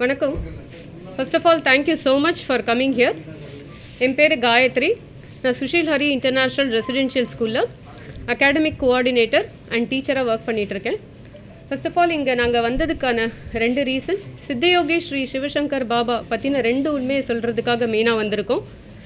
வணக்கம் first of all thank you so much for coming here என் பேர் காயத்ரி நான் சுஷீல் ஹரி இன்டர்நேஷ்னல் ரெசிடென்ஷியல் ஸ்கூலில் அகாடமிக் கோஆர்டினேட்டர் அண்ட் டீச்சராக ஒர்க் பண்ணிகிட்ருக்கேன் ஃபர்ஸ்ட் ஆஃப் ஆல் இங்கே நாங்கள் வந்ததுக்கான ரெண்டு ரீசன் சித்தயோகி ஸ்ரீ சிவசங்கர் பாபா பற்றின ரெண்டு உண்மையை சொல்கிறதுக்காக மெயினாக வந்திருக்கோம்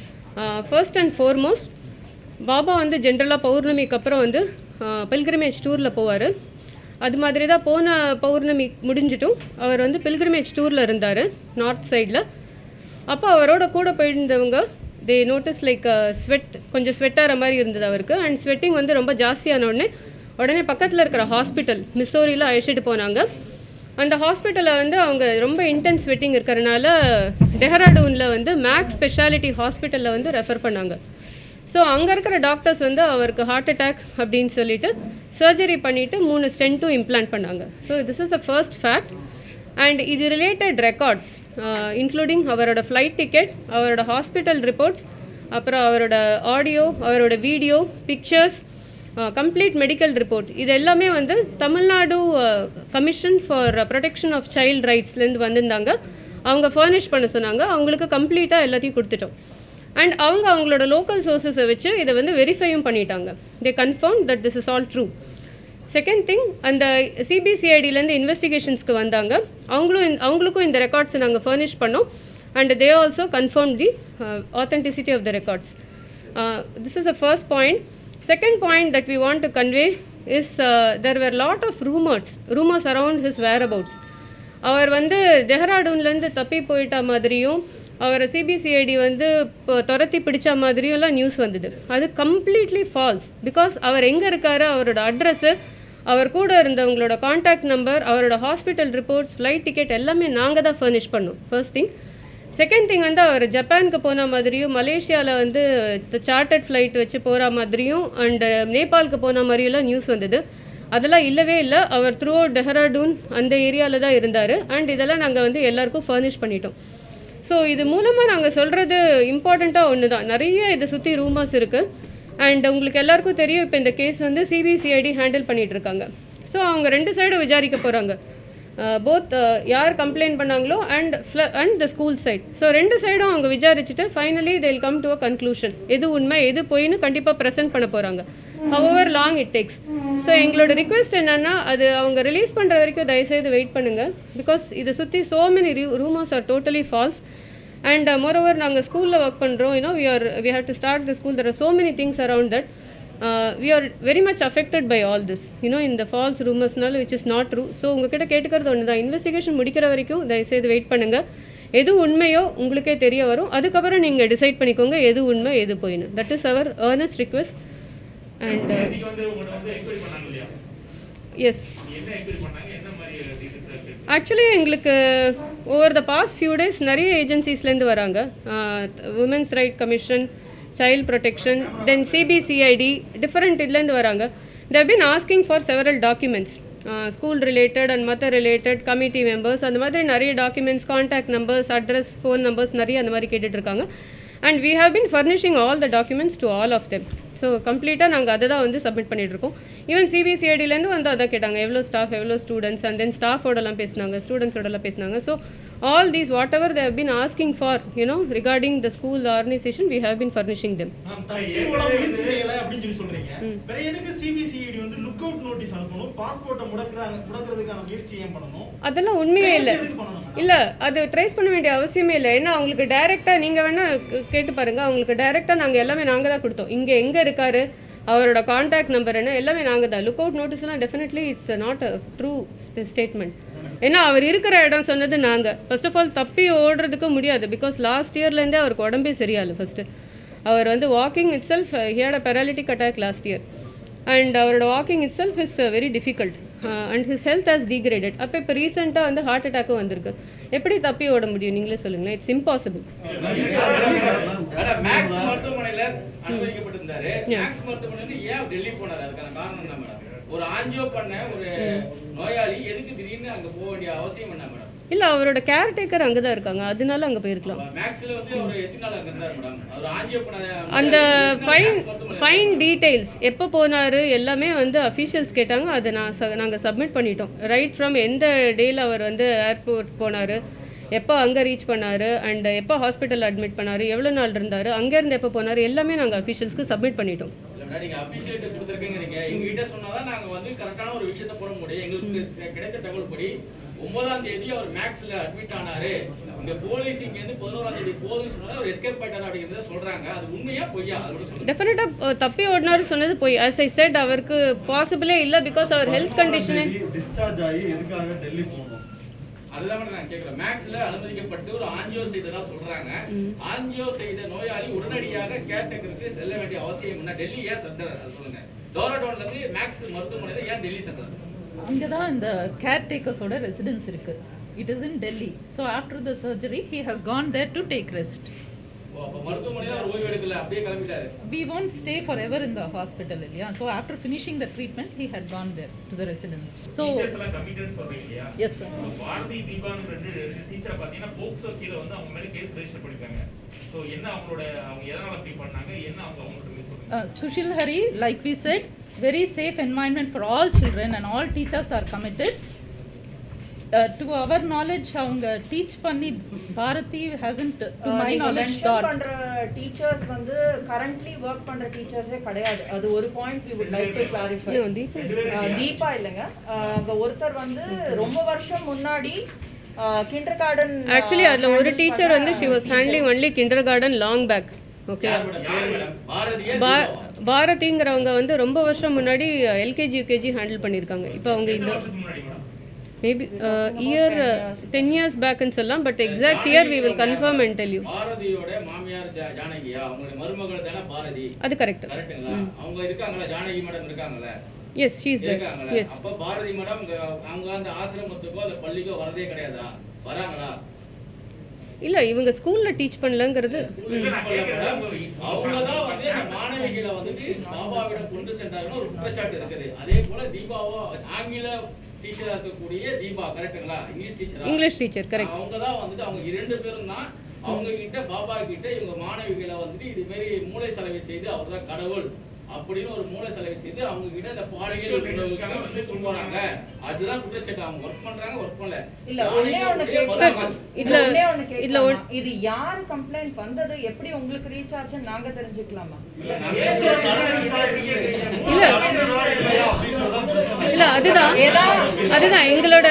ஃபர்ஸ்ட் அண்ட் ஃபோர்மோஸ்ட் பாபா வந்து ஜென்ரலாக பௌர்ணமிக்கு அப்புறம் வந்து பில்கிரிமேஜ் டூரில் போவார் அது மாதிரி தான் போன பௌர்ணமி முடிஞ்சிட்டும் அவர் வந்து பில்கிரிமேஜ் டூரில் இருந்தார் நார்த் சைடில் அப்போ அவரோட கூட போயிருந்தவங்க தே நோட்டீஸ் லைக் ஸ்வெட் கொஞ்சம் ஸ்வெட்டாகிற மாதிரி இருந்தது அவருக்கு அண்ட் ஸ்வெட்டிங் வந்து ரொம்ப ஜாஸ்தியான உடனே உடனே பக்கத்தில் இருக்கிற ஹாஸ்பிட்டல் மிசோரியில் அழைச்சிட்டு போனாங்க அந்த ஹாஸ்பிட்டலில் வந்து அவங்க ரொம்ப இன்டென்ஸ் ஸ்வெட்டிங் இருக்கிறனால டெஹ்ராடூனில் வந்து மேக்ஸ் ஸ்பெஷாலிட்டி ஹாஸ்பிட்டலில் வந்து ரெஃபர் பண்ணாங்க ஸோ அங்கே இருக்கிற டாக்டர்ஸ் வந்து அவருக்கு ஹார்ட் அட்டாக் அப்படின்னு சொல்லிட்டு சர்ஜரி பண்ணிவிட்டு மூணு ஸ்டென்ட்டும் இம்ப்ளான்ட் பண்ணாங்க so this is the first fact and இது ரிலேட்டட் ரெக்கார்ட்ஸ் இன்க்ளூடிங் அவரோட ஃப்ளைட் டிக்கெட் அவரோட ஹாஸ்பிட்டல் ரிப்போர்ட்ஸ் அப்புறம் அவரோட ஆடியோ அவரோட video pictures complete medical report இது எல்லாமே வந்து Tamil Nadu commission for protection of child ரைட்ஸ்லேருந்து வந்திருந்தாங்க அவங்க ஃபர்னிஷ் பண்ண சொன்னாங்க அவங்களுக்கு கம்ப்ளீட்டாக எல்லாத்தையும் கொடுத்துட்டோம் அண்ட் அவங்க அவங்களோட லோக்கல் சோர்சஸை வச்சு இதை வந்து வெரிஃபையும் பண்ணிட்டாங்க they confirm that this is all true second thing அந்த சிபிசிஐடிலேருந்து இன்வெஸ்டிகேஷன்ஸ்க்கு வந்தாங்க அவங்களும் இந்த- அவங்களுக்கும் இந்த ரெக்கார்ட்ஸை நாங்கள் ஃபர்னிஷ் பண்ணோம் and they also confirm the authenticity of the records this is a first point second point that we want to convey is there were lot of rumours rumours around his whereabouts அவர் வந்து டெஹ்ராடூன்லேருந்து தப்பி போயிட்ட மாதிரியும் அவரை CBCID வந்து இப்போ துரத்தி பிடிச்ச மாதிரியும்லாம் நியூஸ் வந்தது அது கம்ப்ளீட்லி ஃபால்ஸ் பிகாஸ் அவர் எங்கே இருக்காரு அவரோட அட்ரஸ்ஸு அவர் கூட இருந்தவங்களோட காண்டாக்ட் நம்பர் அவரோட ஹாஸ்பிட்டல் ரிப்போர்ட்ஸ் ஃப்ளைட் டிக்கெட் எல்லாமே நாங்கள் தான் ஃபர்னிஷ் பண்ணோம் ஃபர்ஸ்ட் திங் செகண்ட் திங் வந்து அவர் ஜப்பானுக்கு போன மாதிரியும் மலேசியாவில் வந்து சார்ட்டர்ட் ஃப்ளைட் வச்சு போகிற மாதிரியும் அண்ட் நேபாளுக்கு போன மாதிரியெல்லாம் நியூஸ் வந்தது அதெல்லாம் இல்லவே இல்லை அவர் த்ரூ அவுட் டெஹ்ராடூன் அந்த ஏரியாவில் தான் இருந்தார் அண்ட் இதெல்லாம் நாங்கள் வந்து எல்லாருக்கும் ஃபர்னிஷ் பண்ணிட்டோம் ஸோ இது மூலமாக நாங்கள் சொல்கிறது இம்பார்ட்டண்ட்டாக ஒன்று தான் நிறைய இதை சுற்றி ரூமர்ஸ் இருக்குது அண்ட் உங்களுக்கு எல்லாருக்கும் தெரியும் இப்போ இந்த கேஸ் வந்து சிபிசிஐடி ஹேண்டில் பண்ணிட்டு இருக்காங்க ஸோ அவங்க ரெண்டு சைடும் விசாரிக்க போகிறாங்க போத் யார் கம்ப்ளைண்ட் பண்ணாங்களோ and and the school side so ரெண்டு சைடும் அவங்க விசாரிச்சுட்டு finally they'll come to a conclusion எது உண்மை எது பொய்ன்னு கண்டிப்பாக ப்ரெசென்ட் பண்ண போகிறாங்க how long it takes so எங்களோட ரிக்வெஸ்ட் என்னன்னா அது அவங்க ரிலீஸ் பண்ணுற வரைக்கும் தயவுசெய்து வெயிட் பண்ணுங்கள் பிகாஸ் இதை சுற்றி so many rumours are totally false and moreover நாங்கள் ஸ்கூலில் ஒர்க் பண்ணுறோம் you know we are we have to start the school there are so many things around that we are very much affected by all this you know இந்த false ரூமர்ஸ்னால which is not true so உங்ககிட்ட கேட்டுக்கிறது ஒன்று தான் investigation முடிக்கிற வரைக்கும் தயவுசெய்து wait பண்ணுங்கள் எது உண்மையோ உங்களுக்கே தெரிய வரும் அதுக்கப்புறம் நீங்கள் டிசைட் பண்ணிக்கோங்க எது உண்மை எது போயின்னு that is our earnest request and இன்னைக்கு வந்து உங்களை வந்து என்கொயரி பண்ணாங்க இல்லையா எஸ் என்ன என்கொயரி பண்ணாங்க என்ன மாதிரி டீட்டெயில்ஸ் இருக்கு ஆக்சுவலி எங்களுக்கு over the past few days நிறைய ஏஜென்சிஸ்லேருந்து வராங்க women's right commission child protection then CBCID different இதுலேருந்து வராங்க they've been asking for several documents school related and மற்ற ரிலேட்டட் கமிட்டி மெம்பர்ஸ் அந்த மாதிரி நிறைய documents contact numbers address phone numbers நிறைய அந்த மாதிரி கேட்டுட்டு இருக்காங்க and we have been furnishing all the documents to all of them so கம்ப்ளீட்டாக நாங்கள் அதை தான் வந்து சப்மிட் பண்ணிட்டு இருக்கோம் ஈவன் சிபிசிஐடிலேருந்து வந்து அதான் கேட்டாங்க எவ்வளோ ஸ்டாஃப் எவ்வளோ ஸ்டூடெண்ட்ஸ் அண்ட் தென் ஸ்டாஃபோடலாம் பேசினாங்க ஸ்டூடெண்ட்ஸோடலாம் பேசினாங்க so all these whatever they've been asking for you know regarding the school organisation we have been furnishing them ma'am, தப்பு கூட முயற்சி செய்யல அப்படின்னு சொல்லி சொல்றீங்க வேற எதுக்கு சிபிசிஐடி வந்து லுக் அவுட் நோட்டீஸ் அனுப்பணும் பாஸ்போர்ட்டை முடக்குறாங்க முடக்குறதுக்கான முயற்சி ஏன் பண்ணணும் அதெல்லாம் உண்மையே இல்லை எதுக்கு பண்ணணும் மேடம்? இல்ல அது ட்ரேஸ் பண்ண வேண்டிய அவசியமே இல்லை ஏன்னா அவங்களுக்கு டைரக்டா நீங்க வேணா கே- கேட்டு பாருங்க அவங்களுக்கு டைரக்டா நாங்க எல்லாமே நாங்க தான் கொடுத்தோம் இங்க எங்க இருக்காரு அவரோட காண்டாக்ட் நம்பர் என்ன எல்லாமே நாங்க தான் லுக் அவுட் நோட்டீஸ்லாம் definitely it's not a true statement ஏன்னா அவர் இருக்கிற இடம் சொன்னது நாங்க ஃபர்ஸ்ட் ஆஃப் ஆல் தப்பி ஓடுறதுக்கு முடியாது பிகாஸ் லாஸ்ட் இயர்லேருந்தே அவருக்கு உடம்பே சரியாயில்ல ஃபர்ஸ்ட் அவர் வந்து walking itself he had a paralytic attack last year and அவரோட walking itself is very difficult and his health has degraded அப்போ இப்போ ரீசெண்டாக வந்து ஹார்ட் அட்டாக்கும் வந்திருக்கு எப்படி தப்பி ஓட முடியும் நீங்களே சொல்லுங்களேன் இட்ஸ் இம்பாசிபிள் மேடம், மேக்ஸ் மருத்துவமனையில அனுமதிக்கப்பட்டிருந்தாரு மேக்ஸ் மருத்துவமனையில ஏன் டெல்லி போனாரு அதுக்கான காரணம் என்ன மேடம் ஒரு ஆஞ்சியோ பண்ண ஒரு நோயாளி எதுக்கு திடீர்னு அங்க போக வேண்டிய அவசியம் என்ன மேடம் இல்லை அவரோட கேர்டேக்கர் அங்கே தான் இருக்காங்க அதனால அங்கே போயிருக்கலாம் மேக்ஸ்ல வந்து ஒரு எத்தனை நாள் அங்க இருந்தாரு மேடம் அவர் ஆஞ்சியோ பண்ண அந்த ஃபைன் ஃபைன் டீடைல்ஸ் எப்போ போனார் எல்லாமே வந்து அஃபீஷியல்ஸ் கேட்டாங்க அதை நான் ச நாங்கள் சப்மிட் பண்ணிட்டோம் ரைட் ஃப்ரம் எந்த டேயில் அவர் வந்து ஏர்போர்ட் போனார் எப்போ அங்கே ரீச் பண்ணாரு அண்ட் எப்போ ஹாஸ்பிட்டல் அட்மிட் பண்ணாரு எவ்வளோ நாள் இருந்தார் அங்கேருந்து எப்போ போனார் எல்லாமே நாங்கள் அஃபிஷியல்ஸ்க்கு சப்மிட் பண்ணிட்டோம் இல்ல நீங்க அபிஷியேட் கொடுத்துருக்கீங்க எங்க கிட்ட சொன்னாதான் நாங்க வந்து கரெக்டான ஒரு விஷயத்த போட முடியும் எங்களுக்கு தெ- கிடைத்த தகவல் படி ஒன்பதாம் தேதி அவர் மேக்ஸ்ல அட்மிட் ஆனாரு இந்த போலீஸ் இங்க இருந்து பதினோராம் தேதி போகுதுன்னு சொன்னா அவர் எஸ்கேப் ஆயிட்டாரு அப்படிங்கறத சொல்றாங்க அது உண்மையா பொய்யா அது கூட சொல்லுங்க டெஃபினட்டாக தப்பி ஓடினாரு சொன்னது போய் ஆஸ் ஐ செட் அவருக்கு பாசிபிளே இல்லை பிகாஸ் அவர் ஹெல்த் கண்டிஷனே டிஸ்சார்ஜ் ஆகி எதுக்காக டெல்லி போகணும் அதுதான் மட்டும் நான் கேக்குறேன் மேக்ஸ்ல அனுமதிக்கப்பட்டு ஒரு ஆஞ்சியோ செய்ததா சொல்றாங்க ஆஞ்சியோ செய்த நோயாளி உடனடியாக கேர்டேக்கருக்கு செல்ல வேண்டிய அவசியம் என்ன டெல்லி ஏன் சென்றார் அது சொல்லுங்க டோராடோன்ல இருந்து மேக்ஸ் மருத்துவமனையில ஏன் டெல்லி சென்றார் அங்கே தான் இந்த கேர்டேக்கர்ஸோட ரெசிடென்ஸ் இருக்கு it is in Delhi so after the surgery he has gone there to take rest oh, அப்ப மருத்துவமனையில அவர் ஓய்வு எடுக்கல அப்படியே கிளம்பிட்டாரு we won't stay forever in the hospital இல்லையா so after finishing the treatment he had gone there to the residence so teachers எல்லாம் committed சொல்றீங்க இல்லையா yes sir பாரதி தீபான்னு ரெண்டு டீச்சரை பாத்தீங்கன்னா போக்சோ கீழ வந்து அவங்க மேல கேஸ் ரெஜிஸ்டர் பண்ணிருக்காங்க சோ என்ன அவங்களோட அவங்க எதனால அப்படி பண்ணாங்க என்ன அவங்க அவங்களுக்கு சொல்லுங்க uh, sushil hari like we said very safe environment for all children and all teachers are committed uh, to our knowledge அவங்க teach பண்ணி Bharathi hasn't to my knowledge mention taught பண்ற டீச்சர்ஸ் வந்து கரண்ட்லி ஒர்க் பண்ற டீச்சர்ஸே கிடையாது அது ஒரு point we would like to clarify No, Deepa is- Deepa இல்லைங்க அஹ் அங்க ஒருத்தர் வந்து ரொம்ப வருஷம் முன்னாடி கிண்டர் கார்டன் ஆக்சுவலி அதில் ஒரு டீச்சர் வந்து she was handling only kindergarten long back okay யார் மேடம் பேர் மேடம் பாரதியா பா தீபாவா? பாரதிங்கிறவங்க வந்து ரொம்ப வருஷம் முன்னாடி எல்கேஜி யூகேஜி ஹேண்டில் பண்ணியிருக்காங்க இப்போ அவங்க இந்த வருஷத்துக்கு முன்னாடி madam maybe year ten years பேக்குன்னு சொல்லலாம் but exact year we will confirm and tell you பாரதியோட மாமியார் ஜா- ஜானகியா அவங்களுடைய மருமகள் தானே பாரதி அது கரெக்ட் கரெக்ட்டுங்களா அவங்க இருக்காங்களா ஜானகி மேடம் இருக்காங்களா எஸ் ஷீ இஸ் தட் இருக்காங்களா எஸ் அப்ப பாரதி மேடம் இங்க- அவங்க அந்த ஆசிரமத்துக்கோ அந்த பள்ளிக்கோ வரதே கிடையாதா வராங்களா இல்லை இவங்க ஸ்கூலில் டீச் பண்ணலங்கிறது இல்ல, நான் கேக்குறேன். அவங்கதான் வந்து அந்த மாணவிகளை வந்துட்டு பாபாவிடம் கொண்டு சென்றாருன்னு ஒரு குற்றச்சாட்டு இருக்குது அதே போல தீபாவோ ஆங்கில டீச்சரா இருக்கக்கூடிய தீபா கரெக்ட்டுங்களா இங்கிலீஷ் டீச்சரா இங்கிலீஷ் டீச்சர் கரெக்ட் அவங்க தான் வந்துட்டு அவங்க இரண்டு பேரும் தான் அவங்க கிட்ட பாபா கிட்ட இவங்க மாணவிகளை வந்துட்டு இது மாதிரி மூளை செலவை செய்து அவர் தான் கடவுள் அப்படின்னு ஒரு மூளை செலவை செய்து அவங்க கிட்ட இந்த பாலியல் உறவுக்கு வந்து கொண்டு வராங்க அதுதான் குற்றச்சாட்டு அவங்க ஒர்க் பண்றாங்க ஒர்க் பண்ணல இல்ல ஒண்ணே ஒண்ணு ஜானகியோடைய கேட்கலாம் மருமகள். இதுல- ஒண்ணே ஒண்ணு இதுல ஒரு- கேட்கலாம் இது யாரு கம்ப்ளைண்ட் வந்தது எப்படி உங்களுக்கு ரீச் ஆச்சுன்னு நாங்க தெரிஞ்சுக்கலாமா இல்ல, நாங்க இல்ல. நடந்ததா இல்லையா அப்படின்றதான் பிரச்சனை. இல்லை அதுதான் ஏதாவது அதுதான் எங்களோட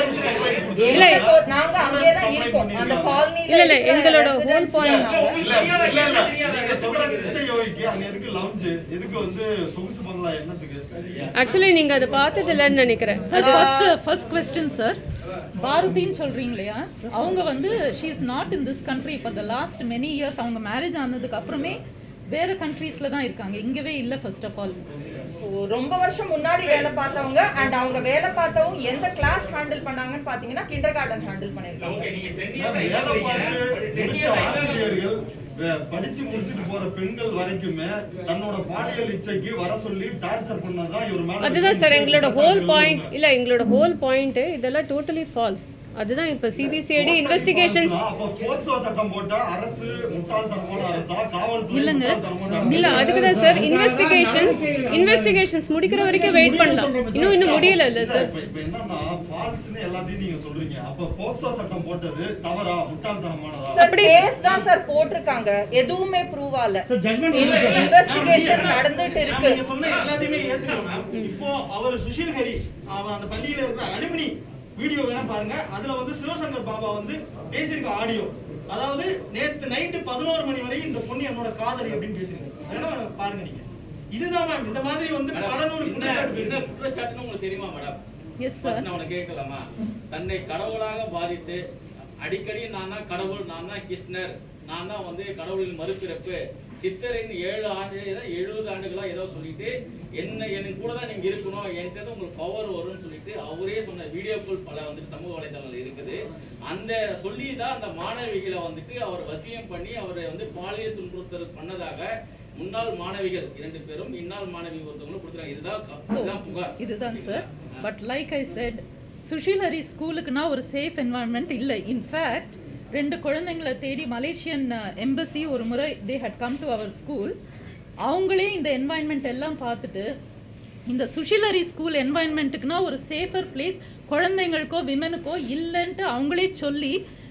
இல்ல. எங்க போ- நாங்க அங்கேதான் இருக்கோம் அந்த காலனில இல்ல, இல்ல, எங்களோட whole point- இல்ல, இல்ல, இல்ல. நீங்க சொல்ற சித்த யோகிக்கு அங்க எதுக்கு லவுஞ்சு எதுக்கு வந்து சொகுசு பங்களா என்னத்துக்கு ஆக்சுவலி நீங்க அதை பார்த்தது இல்லைன்னு நினைக்கிறேன் sir first first question sir பாரதின்னு சொல்றீங்க இல்லையா அவங்க வந்து she is not in this country for the last many years அவங்க மேரேஜ் ஆனதுக்கு அப்புறமே வேற கண்ட்ரீஸ்ல தான் இருக்காங்க இங்கவே இல்ல ஃபர்ஸ்ட் ஆஃப் ஆல் ரொம்ப வருஷம் முன்னாடி வேலை பார்த்தவங்க அண்ட் அவங்க வேலை பார்த்தவங்க எந்த கிளாஸ் ஹேண்டில் பண்ணாங்கன்னு பாத்தீங்கன்னா கிண்டர் கார்டன் ஹேண்டில் பண்ணிருக்காங்க ஓகே நீங்க டென் ஏன்னா, இயர்ஸ் வேலை பார்த்து முடிச்ச ஆசிரியர்கள் வே- படிச்சு முடிச்சுட்டு போற பெண்கள் வரைக்குமே தன்னோட பாலியல் இச்சைக்கு வர சொல்லி டார்ச்சர் பண்ணதான் இவர் மேல அதுதான் சார் எங்களோட ஹோல் குற்றச்சாட்டுகள் பாயிண்ட் உண்மை. இல்ல எங்களோட ஹோல் பாயிண்ட் இதெல்லாம் டோட்டலி ஃபால்ஸ் அதுதான் இப்ப சிபிசிஐடி இன்வெஸ்டிகேஷன்ஸ் அப்ப போக்சோ சட்டம் போட்டா அரசு முட்டாள்தனமான அரசா காவல்துறை இல்லங்க. முட்டாள்தனமான இல்ல அரசா? அதுக்கு தான் சார் இன்வெஸ்டிகேஷன்ஸ் இன்வெஸ்டிகேஷன்ஸ் முடிக்கிற வரைக்கும் வெயிட் பண்ணலாம் இன்னும் இன்னும் முடியல இல்ல சார் இப்ப- இப்ப என்னன்னா ஃபால்ஸ்னு எல்லாத்தையும் நீங்க சொல்றீங்க அப்ப போக்சோ சட்டம் போட்டது தவறா முட்டாள்தனமானதா சார் அப்படி- கேஸ் தான் சார் போட்டிருக்காங்க எதுவுமே ப்ரூவ் ஆகல சார் ஜட்மெண்ட் இன்வெஸ்டிகேஷன் நடந்துட்டு இருக்கு நீங்க சொன்ன எல்லாத்தையுமே ஏத்துக்கிறோம் மேம் இப்போ அவர் சுஷில் ஹரி அவன் அந்த பள்ளியில இருக்கிற அலுமினி வீடியோ வேணா பாருங்க அதுல வந்து சிவசங்கர் பாபா வந்து பேசியிருக்க ஆடியோ அதாவது நேத்து நைட்டு பதினோரு மணி வரை இந்த பொண்ணு என்னோட காதலி அப்படின்னு பேசியிருக்காங்க வேணா பாருங்க நீங்க இதுதான் மேம் இந்த மாதிரி வந்து மேடம், பல நூறு என்ன குற்றச்சாட்டு என்ன இருக்கு. குற்றச்சாட்டுன்னு உங்களுக்கு தெரியுமா மேடம் எஸ் First சார் நான் உனக்கு கேட்கலாமா தன்னை கடவுளாக பாதித்து அடிக்கடி நான் தான் கடவுள் நான் தான் கிருஷ்ணர் நான் தான் வந்து கடவுளின் மறுபிறப்பு சித்தரின் ஏழு ஆண்டு எழுபது ஆண்டுகளா ஏதோ சொல்லிட்டு என்ன என் கூட தான் நீங்க இருக்கணும் என்கிட்ட இருந்து உங்களுக்கு பவர் வரும்னு சொல்லிட்டு அவரே சொன்ன வீடியோக்கள் பல வந்துட்டு சமூக வலைதளங்கள் இருக்குது அந்த சொல்லி தான் அந்த மாணவிகளை வந்துட்டு அவர் வசியம் பண்ணி அவரை வந்து பாலியல் துன்புறுத்தல் பண்ணதாக முன்னாள் மாணவிகள் இரண்டு பேரும் இந்நாள் மாணவி ஒருத்தவங்களும் கொடுத்துருக்காங்க இதுதான் இதுதான் புகார் இதுதான் sir but like I said Sushil Hari ஸ்கூலுக்குனா ஒரு சேஃப் என்வாயன்மெண்ட் இல்லை இன்ஃபேக்ட் ரெண்டு குழந்தைங்களை தேடி மலேசியன் எம்பசி ஒரு முறை they had come to our school அவங்களே இந்த என்வாயன்மெண்ட் எல்லாம் பார்த்துட்டு இந்த சுஷிலரி ஸ்கூல் என்வாயன்மெண்ட்டுக்குனா ஒரு சேஃபர் பிளேஸ் குழந்தைங்களுக்கோ விமனுக்கோ இல்லைன்ட்டு அவங்களே சொல்லி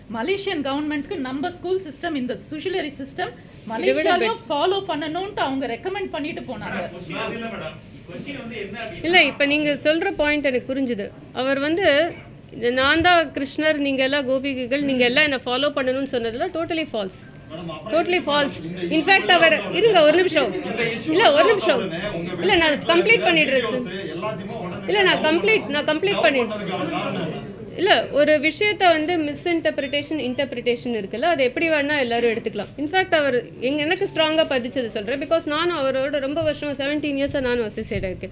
மலேசியன் கவர்மெண்ட்க்கு நம்ம ஸ்கூல் சிஸ்டம் இந்த சுஷிலரி சிஸ்டம் மலேசியாலையும் ஃபாலோ பண்ணணும்ட்டு அவங்க ரெக்கமெண்ட் பண்ணிட்டு போனாங்க கொஸ்டின் அது இல்ல மேடம் கொஸ்டின் வந்து என்ன அப்படின்னா இல்லை இப்போ நீங்கள் சொல்கிற பாயிண்ட் எனக்கு புரிஞ்சுது அவர் வந்து இது நான் தான் கிருஷ்ணர் நீங்கள் எல்லாம் கோபிகைகள் நீங்கள் எல்லாம் என்னை ஃபாலோ பண்ணணும்னு சொன்னதுல totally false totally false in fact அவர் இருங்க ஒரு நிமிஷம் இல்லை ஒரு நிமிஷம் இல்லை நான் கம்ப்ளீட் பண்ணிடுறேன் சார் எல்லாத்தையுமே உடனே இல்லை நான் கம்ப்ளீட் நான் கம்ப்ளீட் பண்ணி பண்ணதுக்கான காரணம் என்ன? இல்லை ஒரு விஷயத்த வந்து மிஸ்இன்டர்பிரிட்டேஷன் இன்டர்பிரிட்டேஷன் இருக்குல்ல அது எப்படி வேணால் எல்லாரும் எடுத்துக்கலாம் இன்ஃபேக்ட் அவர் எங்க எனக்கு ஸ்ட்ராங்காக பதிச்சது சொல்கிறேன் பிகாஸ் நானும் அவரோட ரொம்ப வருஷம் செவன்டீன் இயர்ஸாக நானும் அசோசியேட் ஆயிருக்கேன்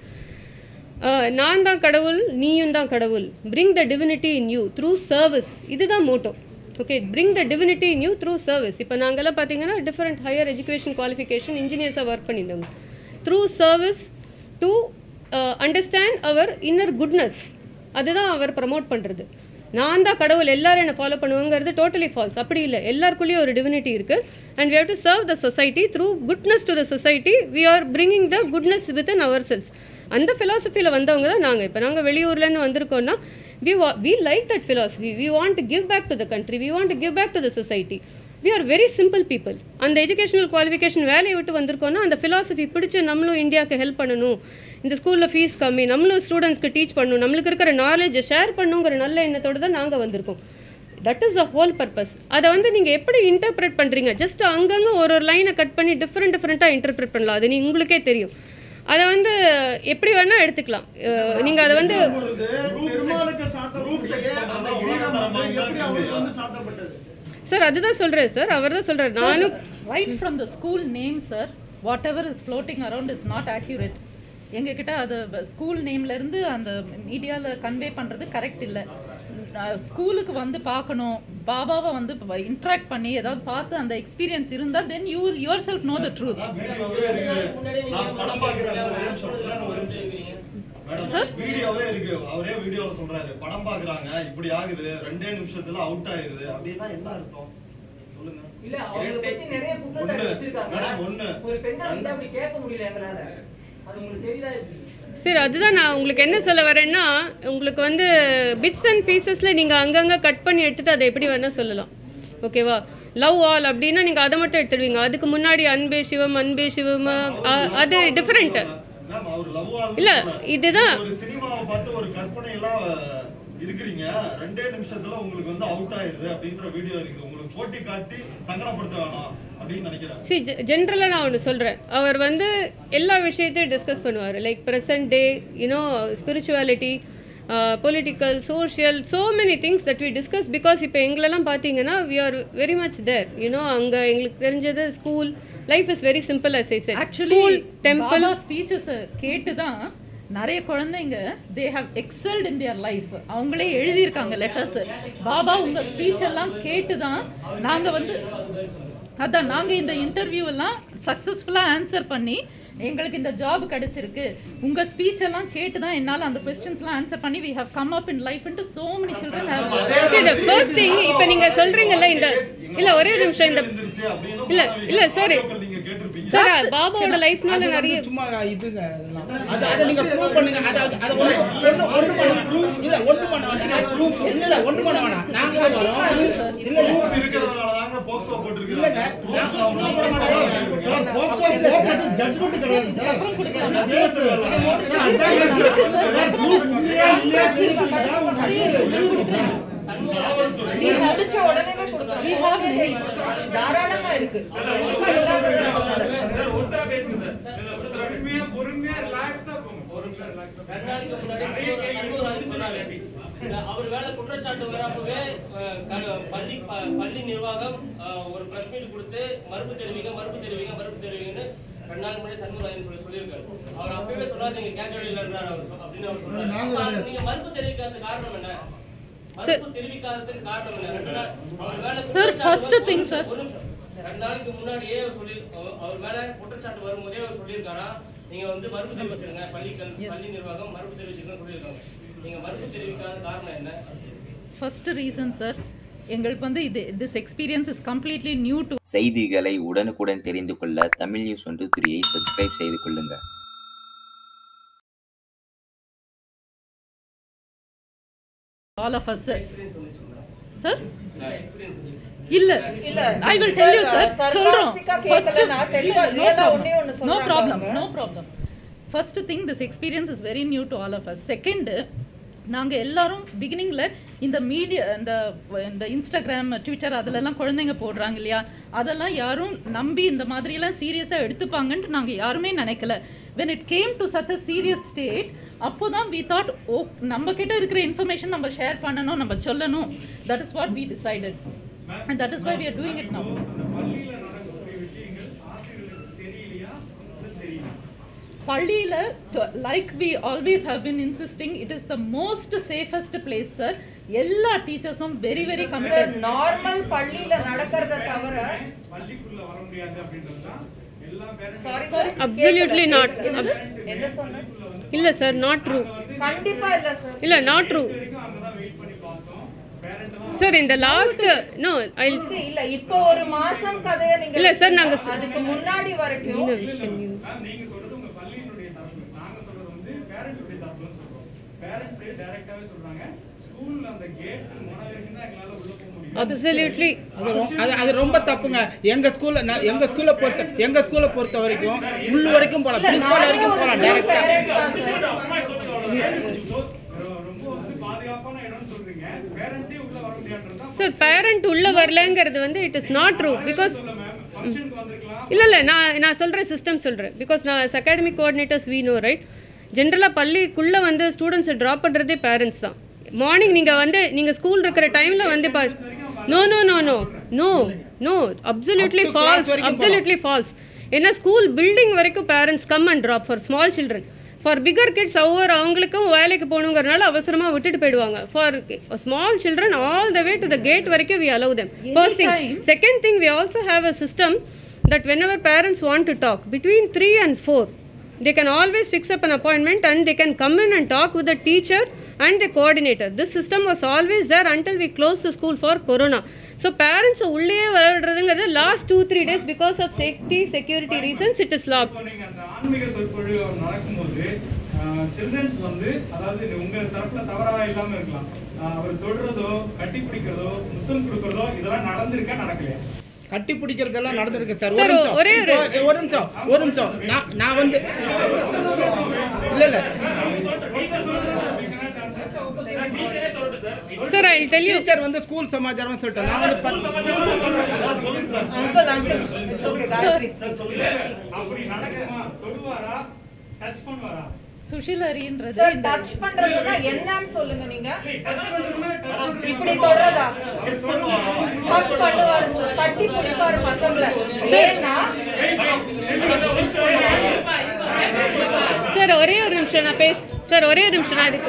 அஹ், நான் தான் கடவுள் நீயும் தான் கடவுள் bring the divinity in you through service இதுதான் motto okay bring the divinity in you through service இப்போ நாங்கெல்லாம் பார்த்தீங்கன்னா டிஃப்ரெண்ட் ஹையர் எஜுகேஷன் குவாலிஃபிகேஷன் இன்ஜினியர்ஸாக ஒர்க் பண்ணியிருந்தோங்க through service to understand our inner goodness அதுதான் அவர் ப்ரமோட் பண்ணுறது நான் தான் கடவுள் எல்லாரும் என்னை ஃபாலோ பண்ணுவாங்கிறது டோட்டலி ஃபால்ஸ் அப்படி இல்லை எல்லாருக்குள்ளேயும் ஒரு டிவினிட்டி இருக்கு and we have to serve the society through goodness to the society we are bringing the goodness within ourselves அந்த ஃபிலாசபியில் வந்தவங்க தான் நாங்கள் இப்போ நாங்கள் வெளியூர்லேருந்து வந்திருக்கோம்னா வி வா we like that philosophy we want to give back to the country we want to give back to the society we are very simple people அந்த எஜுகேஷனல் குவாலிஃபிகேஷன் வேலையை விட்டு வந்திருக்கோம்னா அந்த philosophy பிடிச்சு நம்மளும் இந்தியாவுக்கு ஹெல்ப் பண்ணணும் இந்த ஸ்கூலில் ஃபீஸ் கம்மி நம்மளும் ஸ்டூடெண்ட்ஸ்க்கு டீச் பண்ணணும் நம்மளுக்கு இருக்கிற நாலேஜை ஷேர் பண்ணுங்கிற நல்ல எண்ணத்தோடு தான் நாங்கள் வந்திருக்கோம் that is the whole purpose அதை வந்து நீங்கள் எப்படி இன்டர்பிரேட் பண்ணுறீங்க ஜஸ்ட் அங்கங்கே ஒரு ஒரு லைனை கட் பண்ணி டிஃப்ரெண்ட் டிஃப்ரெண்ட்டாக இன்டர்பிரேட் பண்ணலாம் அது நீ உங்களுக்கே தெரியும் அதை வந்து எப்படி வேணால் எடுத்துக்கலாம் அஹ் நீங்க அதை வந்து பொழுது பெருமாளுக்கு சாத்தக்கூடிய அந்த ஈரம் வந்து எப்படி அவருக்கு வந்து சாத்தப்பட்டது சார் அதுதான் சொல்கிறேன் சார் அவர் தான் சொல்கிறார் நானும் right from the school name sir whatever is floating around is not accurate எங்ககிட்ட அது ஸ்கூல் நேம்ல இருந்து அந்த மீடியாவில் கன்வே பண்றது கரெக்ட் இல்லை ஸ்கூலுக்கு வந்து பார்க்கணும் பாபாவை வந்து இன்ட்ராக்ட் பண்ணி ஏதாவது பார்த்து அந்த எக்ஸ்பீரியன்ஸ் இருந்தால் then you yourself know the truth வீடியோவே இருக்கு நான் படம் பார்க்கிறேன் ஒரு நிமிஷம் இல்லைன்னு ஒரு நிமிஷம் மேடம் வீடியோவே இருக்கு அவரே வீடியோல சொல்றாரு படம் பாக்குறாங்க இப்படி ஆகுது ரெண்டே நிமிஷத்துல அவுட் ஆயிருது அப்படின்னா என்ன அர்த்தம் சொல்லுங்க இல்ல அவங்கள பத்தி நிறைய குற்றச்சாட்டு ஒண்ணு. வச்சிருக்காங்க மேடம், ஒண்ணு. ஒரு பெண்ணா வந்து அப்படி கேட்க முடியல எங்களால அது உங்களுக்கு தெரியுதா எப்படி சரி அதுதான் நான் உங்களுக்கு என்ன சொல்ல வரேன்னா உங்களுக்கு வந்து பிட்ஸ் அண்ட் பீசஸில் நீங்கள் அங்கங்கே கட் பண்ணி எடுத்துட்டு அதை எப்படி வேணால் சொல்லலாம் ஓகேவா லவ் ஆல் அப்படின்னா நீங்கள் அதை மட்டும் எடுத்துடுவீங்க அதுக்கு முன்னாடி அன்பே சிவம் அன்பே சிவம் அ- அது டிஃப்ரெண்ட்டு மேம் அவர் லவ் இல்ல, இதுதான். ஒரு சினிமாவை பார்த்து ஒரு கற்பனை எல்லாம் இருக்கிறீங்க ரெண்டே நிமிஷத்துல உங்களுக்கு வந்து அவுட் ஆயிருது அப்படின்ற வீடியோ இருக்கு உங்களுக்கு போட்டி காட்டி சங்கடப்படுத்த வேணாம் அப்படின்னு நினைக்கிறேன் சி ஜென்ரலாக நான் ஒன்று சொல்கிறேன் அவர் வந்து எல்லா விஷயத்தையும் டிஸ்கஸ் பண்ணுவார் like present day you know spirituality political social so many things that we discuss because இப்போ எங்களெல்லாம் பார்த்தீங்கன்னா we are very much there you know அங்கே எங்களுக்கு தெரிஞ்சது school life is very simple as I said actually school temple Baba speeches கேட்டு தான் நிறைய குழந்தைங்க they have excelled in their life அவங்களே எழுதியிருக்காங்க லெட்டர்ஸ் பாபா உங்க ஸ்பீச் எல்லாம் கேட்டு தான் நாங்க வந்து அதான் நாங்க இந்த இன்டர்வியூ எல்லாம் சக்சஸ்ஃபுல்லா ஆன்சர் பண்ணி எங்களுக்கு இந்த ஜாப் கிடைச்சிருக்கு உங்க ஸ்பீச் எல்லாம் கேட்டு தான் என்னால அந்த கொஸ்டின்ஸ் எல்லாம் ஆன்சர் பண்ணி we have come up in life into so many children have see the first thing இப்போ நீங்க சொல்றீங்கல்ல இந்த இல்ல ஒரே ஒரு நிமிஷம் இந்த இருந்துருச்சு அப்படின்னு இல்ல இல்ல சார் ஆடியோக்கள் நீங்க கேட்டிருப்பீங்க சார் பாபாவோட லைஃப்னால அது நிறைய வந்து சும்மா இதுங்க அதெல்லாம். அது அதை நீங்க ப்ரூவ் பண்ணுங்க அதை அதை ஒண்ணு ஒண்ணு ஒண்ணு பண்ண இல்ல ஒண்ணு பண்ண வேண்டாம் இல்ல இல்ல ஒண்ணு பண்ண வேணாம் நாங்க வரோம் இல்ல இல்ல Proof இருக்கிறதுனால தாங்க போக்சோ இல்லங்க போட்டிருக்காங்க நான் சும்மா பண்ண மாட்டேன் சார் போக்சோ போட்டது ஜட்ஜ்மென்ட் கிடையாது சார் கேஸ் அதான் இருக்கு சார் ப்ரூஃப் உண்மையா இல்லையா இருக்கு சார் இருக்கு சார் நீ முடிச்ச உடனே கொடுக்கணும் தாராளமா இருக்கு இல்லாதது நம்ம மேல. சார் ஒருத்தரா பேசுங்க சார் இல்ல, ஒருத்தரா பேசுங்க. பொறுமையா பொறுமையா ரிலாக்ஸ்டா போங்க ஒரு நிமிஷம் ரிலாக்ஸ்டா ரெண்டு நாளைக்கு முன்னாடி சண்முக ராஜன் சொன்னாரு. இந்த அவர் மேல குற்றச்சாட்டு வராமவே அஹ், க- பள்ளி ப- பள்ளி நிர்வாகம் அஹ், ஒரு பிரஸ் மீட் கொடுத்து மறுப்பு தெரிவிங்க மறுப்பு தெரிவிங்க மறுப்பு தெரிவிங்கன்னு ரெண்டு நாள் முன்னாடி சண்முகராஜன் சொல்லி சொல்லியிருக்காரு அவர் அப்பவே சொன்னாரு நீங்க கேட்கவே இல்லைன்றாரு அவர் சொ- அப்படின்னு அவர் சொன்னாரு அப்ப அது நீங்க மறுப்பு தெரிவிக்காததுக்கு காரணம் என்ன மறுப்பு தெரிவிக்காததுக்கு காரணம் என்ன ரெண்டு நாள் அவர் மேல Sir, குற்றச்சாட்டு first வரும்போது- thing, sir. ஒரு நிமிஷம். ரெண்டு நாளைக்கு முன்னாடியே அவர் சொல்லி அவர் அவர் மேல குற்றச்சாட்டு வரும்போதே அவர் சொல்லியிருக்காரா நீங்க வந்து மறுப்பு தெரிவிச்சிருங்க பள்ளிகள் பள்ளி நிர்வாகம் மறுப்பு தெரிவிச்சிருங்க சொல்லியிருக்காங்க நீங்க மறுப்பு தெரிவிக்காத காரணம் என்ன ஃபர்ஸ்ட் ரீசன் சார் எங்களுக்கு வந்து இது this experience is completely new to செய்திகளை உடனுக்குடன் தெரிந்து கொள்ள தமிழ் நியூஸ் ஒன்று த்ரீயை சப்ஸ்கிரைப் செய்து கொள்ளுங்கள் ஆல் ஆஃப் அஸ் சார் இல்ல இல்ல. I will tell you sir Sir, சொல்றோம் sarcastic-ஆ ஃபர்ஸ்ட் கேட்கல, நான் தெளிவா real ஆ ஒண்ணே ஒண்ணு நோ சொல்றாங்க ப்ராப்ளம் அவங்க. No problem first thing this experience is very new to all of us second நாங்க எல்லாரும் பிகினிங்ல இந்த மீடியா இந்த இந்த இன்ஸ்டாகிராம் ட்விட்டர் அதுலலாம் குழந்தைங்க போடுறாங்க இல்லையா அதெல்லாம் யாரும் நம்பி இந்த மாதிரியெல்லாம் சீரியஸா எடுத்துப்பாங்கன்ட்டு நாங்க யாருமே நினைக்கல when it came to such a serious state அப்போதான் we thought ஓ நம்ம கிட்ட இருக்கிற இன்ஃபர்மேஷன் நம்ம ஷேர் பண்ணணும் நம்ம சொல்லணும் that is what we decided and that is why we are doing it now பள்ளியில like we always have been insisting it is the most safest place sir எல்லா டீச்சர்ஸும் வெரி வெரி கமிட்டட் நார்மல் பள்ளியில நடக்கிறத தவிர sorry sorry absolutely not என்ன சொன்ன இல்ல sir not true கண்டிப்பா இல்ல சார் இல்ல நாட் ட்ரூ சார் இந்த லாஸ்ட் நோ ஐ See, இல்ல இப்போ ஒரு மாசம் கதைய நீங்க இல்ல sir, நாங்க ச- அதுக்கு முன்னாடி வரைக்கும் நீங்க சொல்றது உங்க பள்ளியினுடைய தரப்பு நாங்க சொல்றது வந்து பேரண்ட்ஸுடைய தரப்புன்னு சொல்றோம் பேரண்ட்ஸ் டைரக்டாவே சொல்றாங்க ஸ்கூல்ல அந்த கேட் முனை வரைக்கும் தான் எங்களால உள்ள போக முடியும் அப்சல்யூட்லி அது ரொ- அது அது ரொம்ப தப்புங்க எங்க ஸ்கூல்ல நான் எங்க ஸ்கூல்ல பொறுத்த எங்க ஸ்கூல்ல பொறுத்த வரைக்கும் முள்ளு வரைக்கும் போலாம் இல்ல, பிரின்சிபால் நானே வரைக்கும் ஒரு போலாம் school டைரக்டா parent தான் sir. ரொம்ப வந்து பாதுகாப்பான இடம்னு சொல்றீங்க பேரண்ட்டே உள்ள வர முடியாதுன்றது தான் சார் பேரண்ட் உள்ள வரலங்கிறது வந்து it is not true because ஃபங்க்ஷனுக்கு வந்திருக்கலாம் இல்ல இல்ல நான் நான் சொல்ற சிஸ்டம் சொல்றேன் பிகாஸ் நான் academic coordinators we know right ஜென்ரலா பள்ளிக்குள்ள வந்து ஸ்டூடெண்ட்ஸை ட்ராப் பண்றதே பேரண்ட்ஸ் தான் மார்னிங் நீங்க வந்து நீங்க ஸ்கூல் இருக்கிற டைம்ல வந்து பா no no no no no no absolutely Up to class false வரைக்கும் அப்சல்யூட்லி ஃபால்ஸ் ஏன்னா ஸ்கூல் பில்டிங் வரைக்கும் parents come and drop for small children for bigger kids ஒவ்வொரு அவங்களுக்கும் வேலைக்கு போகணுங்கிறனால அவசரமா விட்டுட்டு போயிடுவாங்க for small children all the way to the gate வரைக்கும் we allow them first thing Anytime. Second thing, we also have a system that whenever parents want to talk between 3 and 4, they can always fix up an appointment and they can come in and talk with the teacher and the coordinator. This system was always there until we closed the school for corona. So parents உள்ளே வர்றதுங்கிறது last two three days because of safety security reasons it is lock இப்போ நீங்க அந்த ஆன்மீக சொற்பொழிவு நடக்கும்போது children's வந்து அதாவது இது உங்க தரப்புல தவறா இல்லாம இருக்கலாம் ஆஹ் அவர் தொடுறதோ கட்டி பிடிக்கிறதோ முத்தம் கொடுக்கறதோ இதெல்லாம் நடந்திருக்கா நடக்கலையா கட்டி பிடிக்கிறதெல்லாம் நடந்திருக்கு சார் Sir, ஒரு நிமிஷம். ஒரே ஒரு- இப்போ ஒரு நிமிஷம் ஒரு நிமிஷம் நான் நான் வந்து இல்ல இல்ல sir I tell you teacher வந்து ஸ்கூல் சமாச்சாரம் சொல்லிட்டேன் நான் வந்து ப- uncle uncle it's okay Gayathri அப்படி நடக்குமா தொடுவாரா டச் பண்ணுவாரா சுஷில் ஹரின்றது சார் இந்த டச் பண்றதுன்னா என்னன்னு சொல்லுங்க நீங்க இப்படி தொடறதா ஹக் பண்ணுவாரு சார் தட்டி பிடிப்பாரு பசங்களை ஏன்னா சார் ஒரே ஒரு நிமிஷம் நான் பேச சார் ஒரே ஒரு நிமிஷம் நான் இதுக்கு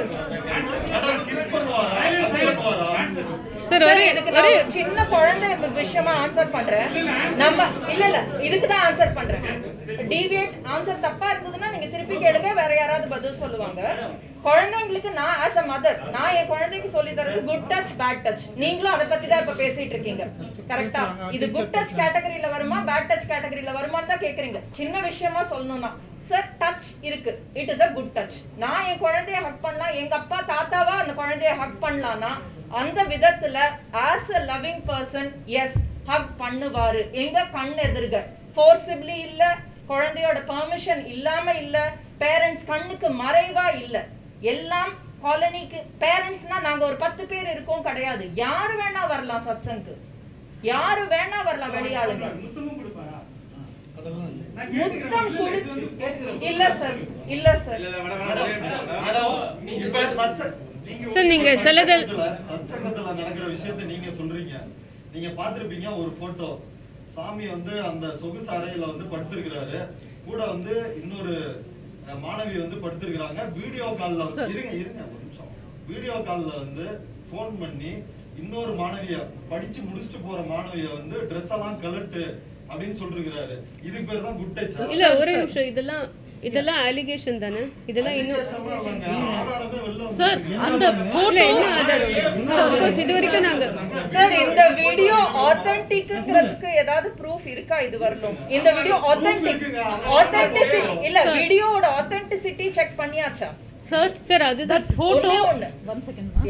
சார் சார், ஒரே இதுக்கு நான் ஒரே ஒரு சின்ன குழந்தை விஷயமா ஆன்சர் பண்றேன் நம்ம இல்ல இல்ல இதுக்கு தான் ஆன்சர் பண்றேன் டிவியேட் ஆன்சர் தப்பா இருந்ததுன்னா நீங்க திருப்பி கேளுங்க வேற யாராவது பதில் சொல்லுவாங்க குழந்தைங்களுக்கு நான் ஆஸ் அ மதர் நான் என் குழந்தைக்கு சொல்லி தரது குட் டச் பேட் டச் நீங்களும் அதை பத்தி தான் இப்ப பேசிட்டு இருக்கீங்க கரெக்டா இது குட் டச் கேட்டகரியில வருமா பேட் டச் கேட்டகரியில வருமான்னு தான் கேக்குறீங்க சின்ன விஷயமா சொல்லணும்னா சார் டச் இருக்கு it is a good touch நான் என் குழந்தைய ஹக் பண்ணலாம் எங்க அப்பா தாத்தாவா அந்த குழந்தைய ஹக் பண்ணலாம்னா அந்த விதத்துல as a loving person yes hug பண்ணுவாரு எங்க கண் எதிர்க ஃபோர்சிபிளி இல்ல குழந்தையோட பெர்மிஷன் இல்லாம இல்ல பேரண்ட்ஸ் கண்ணுக்கு மறைவா இல்ல எல்லாம் காலனிக்கு பேரண்ட்ஸ்னா நாங்க ஒரு பத்து பேர் இருக்கோம் கிடையாது யாரு வேணா வரலாம் சத்சங்கு யாரு வேணா வரலாம் வெளியாளுங்க முத்தமும் கொடுப்பாரா நான் முத்தம் கொடு இல்ல சார் இல்ல சார் இல்ல, இல்ல, மேடம், மேடம், ஒரே நிமிஷம், மேடம். மேடம் இப்ப சத்ச- சார் நீங்க சிலதில் சத்சங்கத்துல நடக்கிற விஷயத்த நீங்க சொல்றீங்க நீங்க பாத்திருப்பீங்க ஒரு போட்டோ சாமி வந்து அந்த சொகுசு அறையில வந்து படுத்திருக்கிறாரு கூட வந்து இன்னொரு அஹ், மாணவி வந்து படுத்திருக்கிறாங்க வீடியோ கால்ல Sir. இருங்க இருங்க ஒரு நிமிஷம் வீடியோ கால்ல வந்து ஃபோன் பண்ணி இன்னொரு மாணவிய படிச்சு முடிச்சுட்டு போற மாணவிய வந்து Dress எல்லாம் கலட்டு அப்படின்னு சொல்லிருக்கிறாரு இதுக்கு பேர் தான் குட் டச் இல்ல ஒரே நிமிஷம் இதெல்லாம் இதெல்லாம் அலிகேஷன் தானே இதெல்லாம் இன்னும் ஆதாரமே வெளில சார் அந்த இல்ல போட்டோ என்ன ஆதாரம் பிகாஸ் இது வரைக்கும் நாங்க சார் இந்த வீடியோ ஆத்தென்டிக்ங்கிறதுக்கு ஏதாவது ப்ரூஃப் இருக்கா இது வரலும் இந்த வீடியோ ஆத்தென்டிக் ஆத்தென்டிசிட்டி இல்ல Sir. வீடியோவோட ஆத்தென்டிசிட்டி செக் பண்ணியாச்சா சார் சார் அதுதான் that photo ஒண்ணே ஒண்ணு. one second Yeah.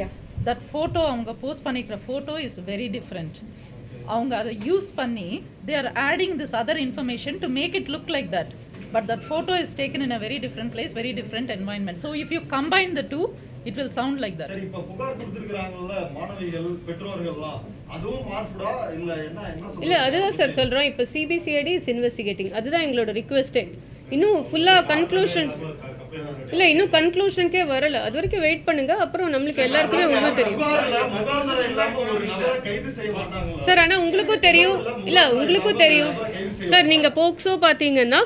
That photo அவங்க போஸ்ட் பண்ணிக்கிற ஃபோட்டோ இஸ் வெரி டிஃப்ரெண்ட் அவங்க அதை யூஸ் பண்ணி they are adding this other information to make it look like that but that photo is taken in a very different place very different environment so if you combine the two it will sound like that சரி இப்ப புகார் கொடுத்திருக்காங்கல்ல மாணவிகள் பெற்றோர்கள்லாம் அதுவும் மார்ஃபுடா இல்ல என்ன என்ன சொல்றீங்க? இல்ல அதுதான் சார் சொல்றோம் இப்போ சிபிசிஐடி இஸ் இன்வெஸ்டிகேட்டிங் அதுதான் எங்களோட ரிக்வெஸ்டே இன்னும் ஃபுல்லா கன்க்ளூஷன் இல்ல இன்னும் கன்க்ளூஷனுக்கே வரல அது வரைக்கும் வெயிட் பண்ணுங்க அப்புறம் நம்மளுக்கு எல்லாருக்குமே உண்மை தெரியும் புகார்ல முகாந்திரம் இல்லாம ஒரு நபரை கைது செய்ய மாட்டாங்களா சார் ஆனா உங்களுக்கும் தெரியும் இல்ல உங்களுக்கும் தெரியும் சார் நீங்க போக்சோ பாத்தீங்கன்னா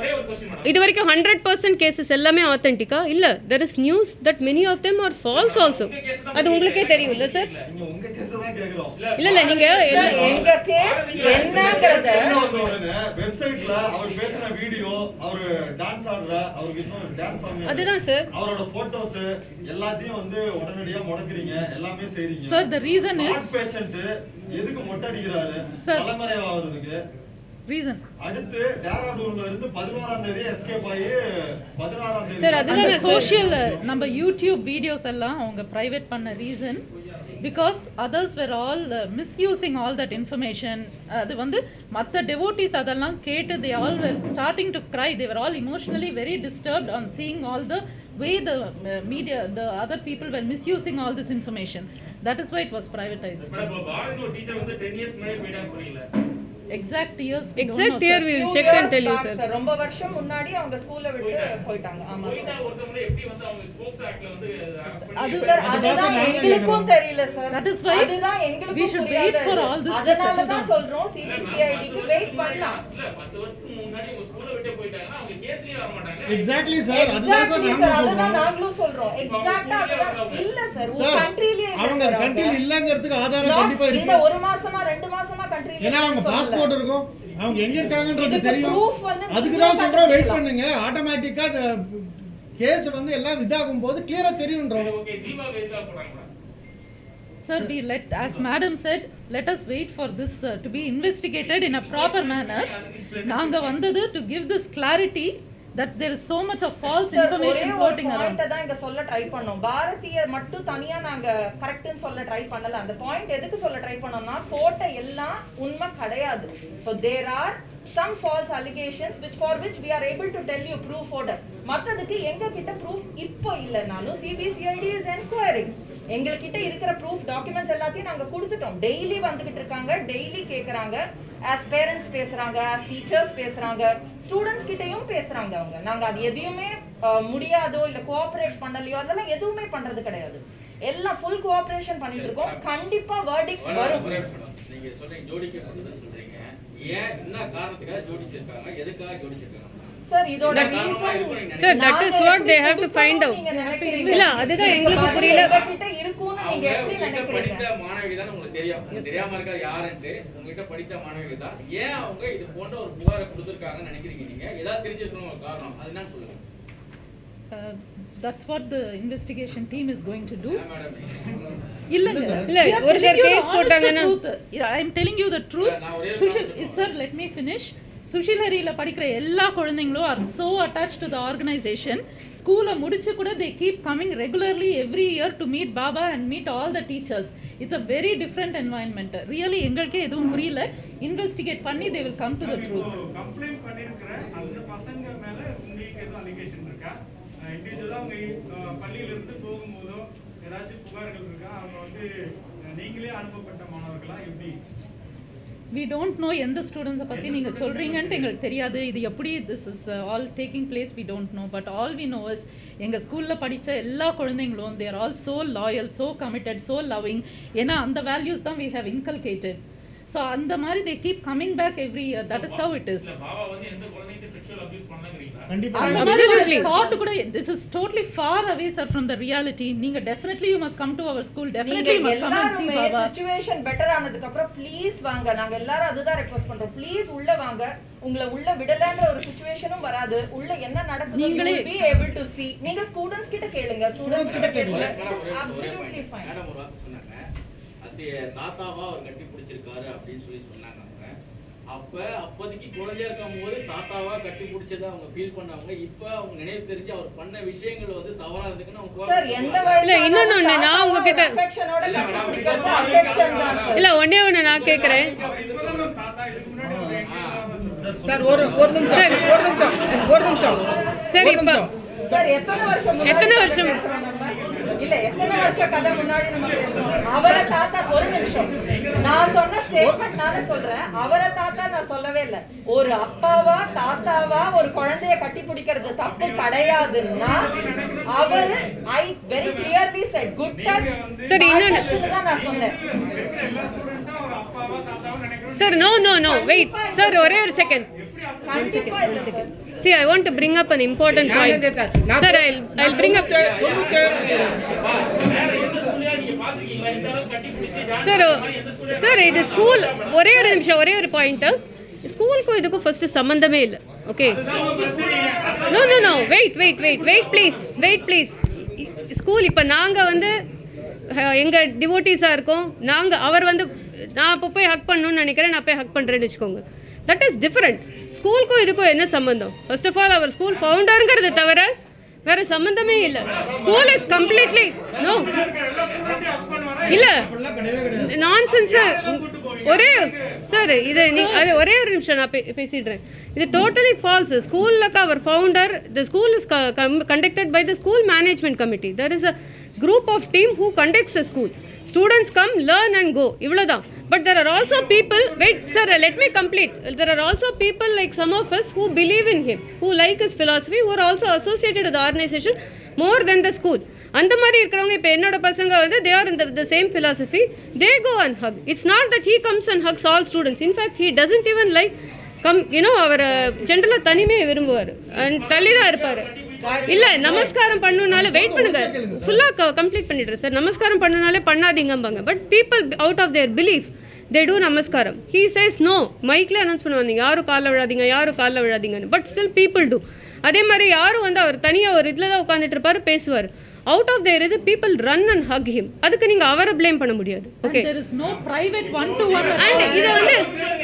இது வரைக்கும் ஹண்ட்ரட் பர்சன்ட் கேசஸ் எல்லாமே ஆத்தென்டிக்கா இல்ல there is news that many of them are false also அது உங்களுக்கே தெரியும் இல்ல சார் நீங்க உங்க கேஸ் தான் கேக்குறோம் இல்ல இல்ல நீங்க எல்லா- எங்க கேஸ் என்னங்கறத என்ன வந்த உடனே வெப்சைட்ல அவர் பேசின வீடியோ அவர் டான்ஸ் ஆடுற அவருக்கு இன்னும் டான்ஸ் ஆடுற அதுதான் சார் அவரோட போட்டோஸ் எல்லாத்தையும் வந்து உடனடியா முடக்குறீங்க எல்லாமே செய்றீங்க Sir, the reason is- patient எதுக்கு மொட்டை அடிக்கிறாரு Sir. தலைமறைவாகிறதுக்கு ரீசன் அடுத்து டேராடூன்ல இருந்து பதினோராம் தேதி எஸ்கேப் ஆகி பதினாறாம் தேதி Sir, அதுதான் அந்த sir. சோஷியல் நம்ம யூடியூப் வீடியோஸ் எல்லாம் அவங்க பிரைவேட் பண்ண reason because others were all misusing all that information அது வந்து மற்ற டெவோட்டிஸ் அதெல்லாம் கேட்டு they all were starting to cry they were all emotionally very disturbed on seeing all the way the media the other people were misusing all this information that is why it was privatised teacher வந்து ten years முன்னாடி போயிட்டாங்க புரியல exact years exact year we will Few check and years tell you back, sir sir. ரொம்ப வருஷம் முன்னாடி அவங்க ஸ்கூல்ல விட்டு போயிட்டாங்க ஆமா போயிட்டா ஒருத்தவங்கள எப்படி வந்து அவங்க ஸ்போக்ஸ் ஆக்ட்ல வந்து arrest பண்ணி அது- Sir, அதுதான் அதுதான் நாங்க எங்களுக்கும் தெரியல சார் That is why அதுதான் we எங்களுக்கும் should புரியாத wait for இது. all this to அதனால settle தான் down. சொல்றோம் சிபிசிஐடிக்கு வெயிட் பண்ணலாம் இல்ல பத்து வருஷத்துக்கு முன்னாடி உங்க ஸ்கூல்ல விட்டே போயிட்டாங்கன்னா அவங்க கேஸ்லயே வர மாட்டாங்க எக்ஸாக்ட்லி சார் அதுதான் சார் Exactly, sir. நாங்களும் அதுதான் சொல்றோம் நாங்களும் சொல்றோம் எக்ஸாக்ட்டா அதுதான் இல்ல சார் உங்க சார் கண்ட்ரிலயே இல்ல அவங்க sir கண்ட்ரியில் இல்லங்கிறதுக்கு ஆதாரம் Not கண்டிப்பா இந்த இருக்கு ஒரு மாசமா ரெண்டு மாசமா கண்ட்ரில ஏன்னா அவங்க பாஸ்போர்ட் இருக்கும் அவங்க எங்க இருக்காங்கன்றது இதுக்கு தெரியும் proof வந்து அதுக்கு நீங்களே தான் சொல்றோம் வெயிட் கண்டுபிடிக்கலாம். பண்ணுங்க ஆட்டோமேட்டிக்கா கேஸ் வந்து எல்லாம் இதாகும் போது கிளியரா தெரியும்ன்றோம் ஓகே தீபா எதுக்காக போறாங்க Sir, we let, as madam said, let us wait for this uh, to be investigated in a proper manner. நாங்க வந்தது to give this clarity that there is so much of false Sir, information ஒரே ஒரு floating around. point தான் இங்க சொல்ல try பண்ணோம் பாரதியர் மட்டும் தனியா நாங்க கரெக்ட்னு சொல்ல ட்ரை பண்ணல அந்த பாயிண்ட் எதுக்கு சொல்ல ட்ரை பண்ணோம்னா போட்ட எல்லாம் உண்மை கிடையாது so there are some false allegations which for which we are able to tell you proof order மத்ததுக்கு எங்க கிட்ட proof இப்போ இல்லனாலும் CBCID is enquiring எங்ககிட்ட இருக்கிற proof documents எல்லாத்தையும் நாங்க கொடுத்துட்டோம் டெய்லி வந்துகிட்டு இருக்காங்க டெய்லி கேக்குறாங்க as parents பேசுறாங்க as teachers பேசுறாங்க ஸ்டூடெண்ட்ஸ் கிட்டயும் பேசுறாங்க அவங்க நாங்க அது எதையுமே அஹ், முடியாதோ இல்ல கோஆபரேட் பண்ணலையோ அதெல்லாம் எதுவுமே பண்றது கிடையாது எல்லாம் ஃபுல் கோஆபரேஷன் பண்ணிட்டு இருக்கோம் கண்டிப்பா verdict ஒரே வரும் ஒரே நிமிஷம். நீங்க சொல்றீங்க ஜோடிக்க சொல்றீங்க ஏன் என்ன காரணத்துக்காக ஜோடிச்சிருக்காங்க எதுக்காக ஜோடிச்சிருக்காங்க சார் இதோட என்ன காரணமா இருக்கும் ரீசன் நீங்க Sir, that is what they have to find out. இல்ல, அதுதான் எங்களுக்கு புரியல. கிட்ட இருக்கும்னு நீங்க அவங்க எப்படி உங்ககிட்ட நினைக்கிறீங்க படித்த மாணவி தான் உங்களுக்கு தெரியும் உங்களுக்கு தெரியாம இருக்கா யாருன்ட்டு உங்ககிட்ட படித்த மாணவி தான் ஏன் அவங்க இது போன்ற ஒரு புகாரை கொடுத்திருக்காங்கன்னு நினைக்கிறீங்க நீங்க ஏதாவது தெரிஞ்சிருக்கணும் ஒரு காரணம் அது என்னன்னு சொல்லுங்க Uh, that's what the investigation team is going to do. ஏன் மேடம் இல்லங்க இல்ல, We are ஒரு telling you the case honest போட்டாங்கன்னா- truth. Yeah, I am telling you the truth. நான் ஒரே ஒரு Sushil, நிமிஷம் sir, let me finish. சுஷிலரியில படிக்கிற எல்லா குழந்தைங்களும் are so attached to the organization ஸ்கூலை முடிச்சு கூட they keep coming regularly every year to meet baba and meet all the teachers it's a very different environment really எங்களுக்கே எதுவும் புரியல investigate பண்ணி they will come to the truth complaint பண்ணிருக்கிற அந்த பசங்க மேல உங்களுக்கு எதுவும் அலிகேஷன் இருக்கா இண்டிவிஜுவலா அவங்க அஹ், பள்ளியில இருந்து போகும்போதோ ஏதாச்சும் புகார்கள் இருக்கா அவங்க வந்து அஹ், நீங்களே அனுப்பப்பட்ட மாணவர்களா எப்படி we don't know எந்த ஸ்டூடெண்ட்ஸை பற்றி நீங்கள் சொல்கிறீங்கன்ட்டு எங்களுக்கு தெரியாது இது எப்படி this is all taking place we don't know but all we know is எங்கள் ஸ்கூலில் படித்த எல்லா குழந்தைங்களும் they're all so loyal so committed so loving ஏன்னா அந்த வேல்யூஸ் தான் we have inculcated ஸோ அந்த மாதிரி they keep coming back every year that is how it is இல்ல பாபா வந்து எந்த குழந்தைக்கு செக்ஷுவல் அபியூஸ் பண்ணலங்கிறீங்களா கண்டிப்பா அந்த மாதிரி Absolutely. ஒரு thought கூட this is totally far away sir from the reality நீங்க definitely you must come to our school நீங்க definitely you must come and see எல்லாருமே baba சிச்சுவேஷன் பெட்டர் ஆனதுக்கு அப்புறம் ப்ளீஸ் வாங்க நாங்க எல்லாரும் அதுதான் ரெக்வஸ்ட் பண்றோம் ப்ளீஸ் உள்ள வாங்க உங்களை உள்ள விடலன்ற ஒரு சிச்சுவேஷனும் வராது உள்ள என்ன நடக்குது நீங்களே- நீங்களே be able to see நீங்க ஸ்டூடண்ட்ஸ் கிட்ட கேளுங்க ஸ்டூடண்ட்ஸ் கிட்ட கேளுங்க. ஒரே- மேடம், ஒரே- ஒரே absolutely point. fine மேடம் ஒரு வார்த்தை சொன்னாங்க அசி தாத்தாவா அவர் கட்டி பிடிச்சிருக்காரு அப்படின்னு சொல்லி சொன்னாங்க அவங்க அப்ப அப்போதைக்கு குழந்தையா இருக்கும் போது தாத்தாவா கட்டி பிடிச்சதை அவங்க ஃபீல் பண்ணவங்க இப்ப அவங்க நினைவு தெரிஞ்சு அவர் பண்ண விஷயங்கள் வந்து தவறா இருந்துக்குன்னு அவங்க சார் எந்த கோவப்பட்டு- இல்ல, இன்னொன்னு ஒண்ணு, நான் உங்ககிட்ட- affectionஓட கண்டுபிடிக்கிறது affection தான் சார். இல்ல ஒண்ணே ஒண்ணு நான் கேக்குறேன் சார் ஒரு ஒரு நிமிஷம் சரி. ஒரு நிமிஷம் ஒரு நிமிஷம் சரி ஒரு இப்ப நிமிஷம். சார் எத்தனை வருஷம் முன்னாடி எத்தனை வருஷம்? பேசுறோம் நம்ம? இல்ல எத்தனை வருஷ கதை முன்னாடி நம்ம பேசுறோம் அவரை தாத்தா ஒரு நிமிஷம் நான் சொன்ன ஸ்டேட்மெண்ட் நானே சொல்றேன் அவரை தாத்தா நான் சொல்லவே இல்ல ஒரு அப்பாவா தாத்தாவா ஒரு குழந்தைய கட்டி பிடிக்கிறது தப்பு கிடையாதுன்னா அவரு I very clearly said good touch சரி, இன்னொன்னு- தான் நான் சொன்னேன் sir no no no wait sir ஒரே ஒரு செகண்ட் கண்டிப்பா இல்ல sir See, I want to bring up an important நான் point. என்ன சார், நான் Sir, I'll, I'll bring up. தொண்ணூத்தேழு- தொண்ணூத்தேழு சார் சார் இது ஸ்கூல் ஒரே ஒரு நிமிஷம் ஒரே ஒரு பாயிண்ட் ஸ்கூலுக்கும் இதுக்கும் ஃபர்ஸ்ட் சம்மந்தமே இல்லை okay no no no wait wait wait wait please wait please school இப்போ நாங்கள் வந்து அஹ், எங்க டிவோட்டிஸாக இருக்கோம் நாங்கள் அவர் வந்து நான் இப்போ போய் ஹக் பண்ணணும்னு நினைக்கிறேன் நான் போய் ஹக் பண்ணுறேன்னு வச்சுக்கோங்க தட் இஸ் டிஃப்ரெண்ட் ஸ்கூலுக்கும் இதுக்கும் என்ன சம்மந்தம் ஃபர்ஸ்ட் ஆஃப் ஆல் அவர் ஸ்கூல் ஃபவுண்டருங்கிறது தவிர வேற சம்மந்தமே இல்லை ஸ்கூல் இஸ் கம்ப்ளீட்லி நோ இல்ல நான்சென்ஸ் சார் ஒரே சார் இது நீ அது ஒரே ஒரு நிமிஷம் நான் பே- பேசிடுறேன் இது டோட்டலி ஃபால்ஸ் ஸ்கூல்ல அவர் founder the school is conducted by the school management committee there is a group of team who conducts a school students come learn and go இவ்வளோதான் but there are also people wait sir let me complete there are also people like some of us who believe in him who like his philosophy who are also associated with the organization more than the school அந்த மாதிரி இருக்கிறவங்க இப்போ என்னோட பசங்க வந்து they are இந்த the same philosophy they go and hug it's not that he comes and hugs all students in fact he doesn't even like come you know அவர் ஜென்ரலாக தனிமையை விரும்புவார் அண்ட் தள்ளி தான் இருப்பார் இல்ல நமஸ்காரம் பண்ணுனால வெயிட் பண்ணுங்க ஃபுல்லா கம்ப்ளீட் பண்ணிடுறேன் சார் நமஸ்காரம் பண்ணுனாலே பண்ணாதீங்கம்பாங்க but people out of their belief they do நமஸ்காரம் ஹீ சேஸ் நோ மைக்ல அனௌன்ஸ் பண்ணுவாங்க யாரும் காலில் விழாதீங்க யாரும் காலில் விழாதீங்கன்னு பட் ஸ்டில் பீப்புள் டூ அதே மாதிரி யாரும் வந்து அவர் தனியாக ஒரு இதில் தான் உட்காந்துட்டு இருப்பாரு பேசுவார் அவுட் ஆஃப் தேர் இது people run and hug him அதுக்கு நீங்க அவரை ப்ளேம் பண்ண முடியாது okay there is no private one to one and இதை வந்து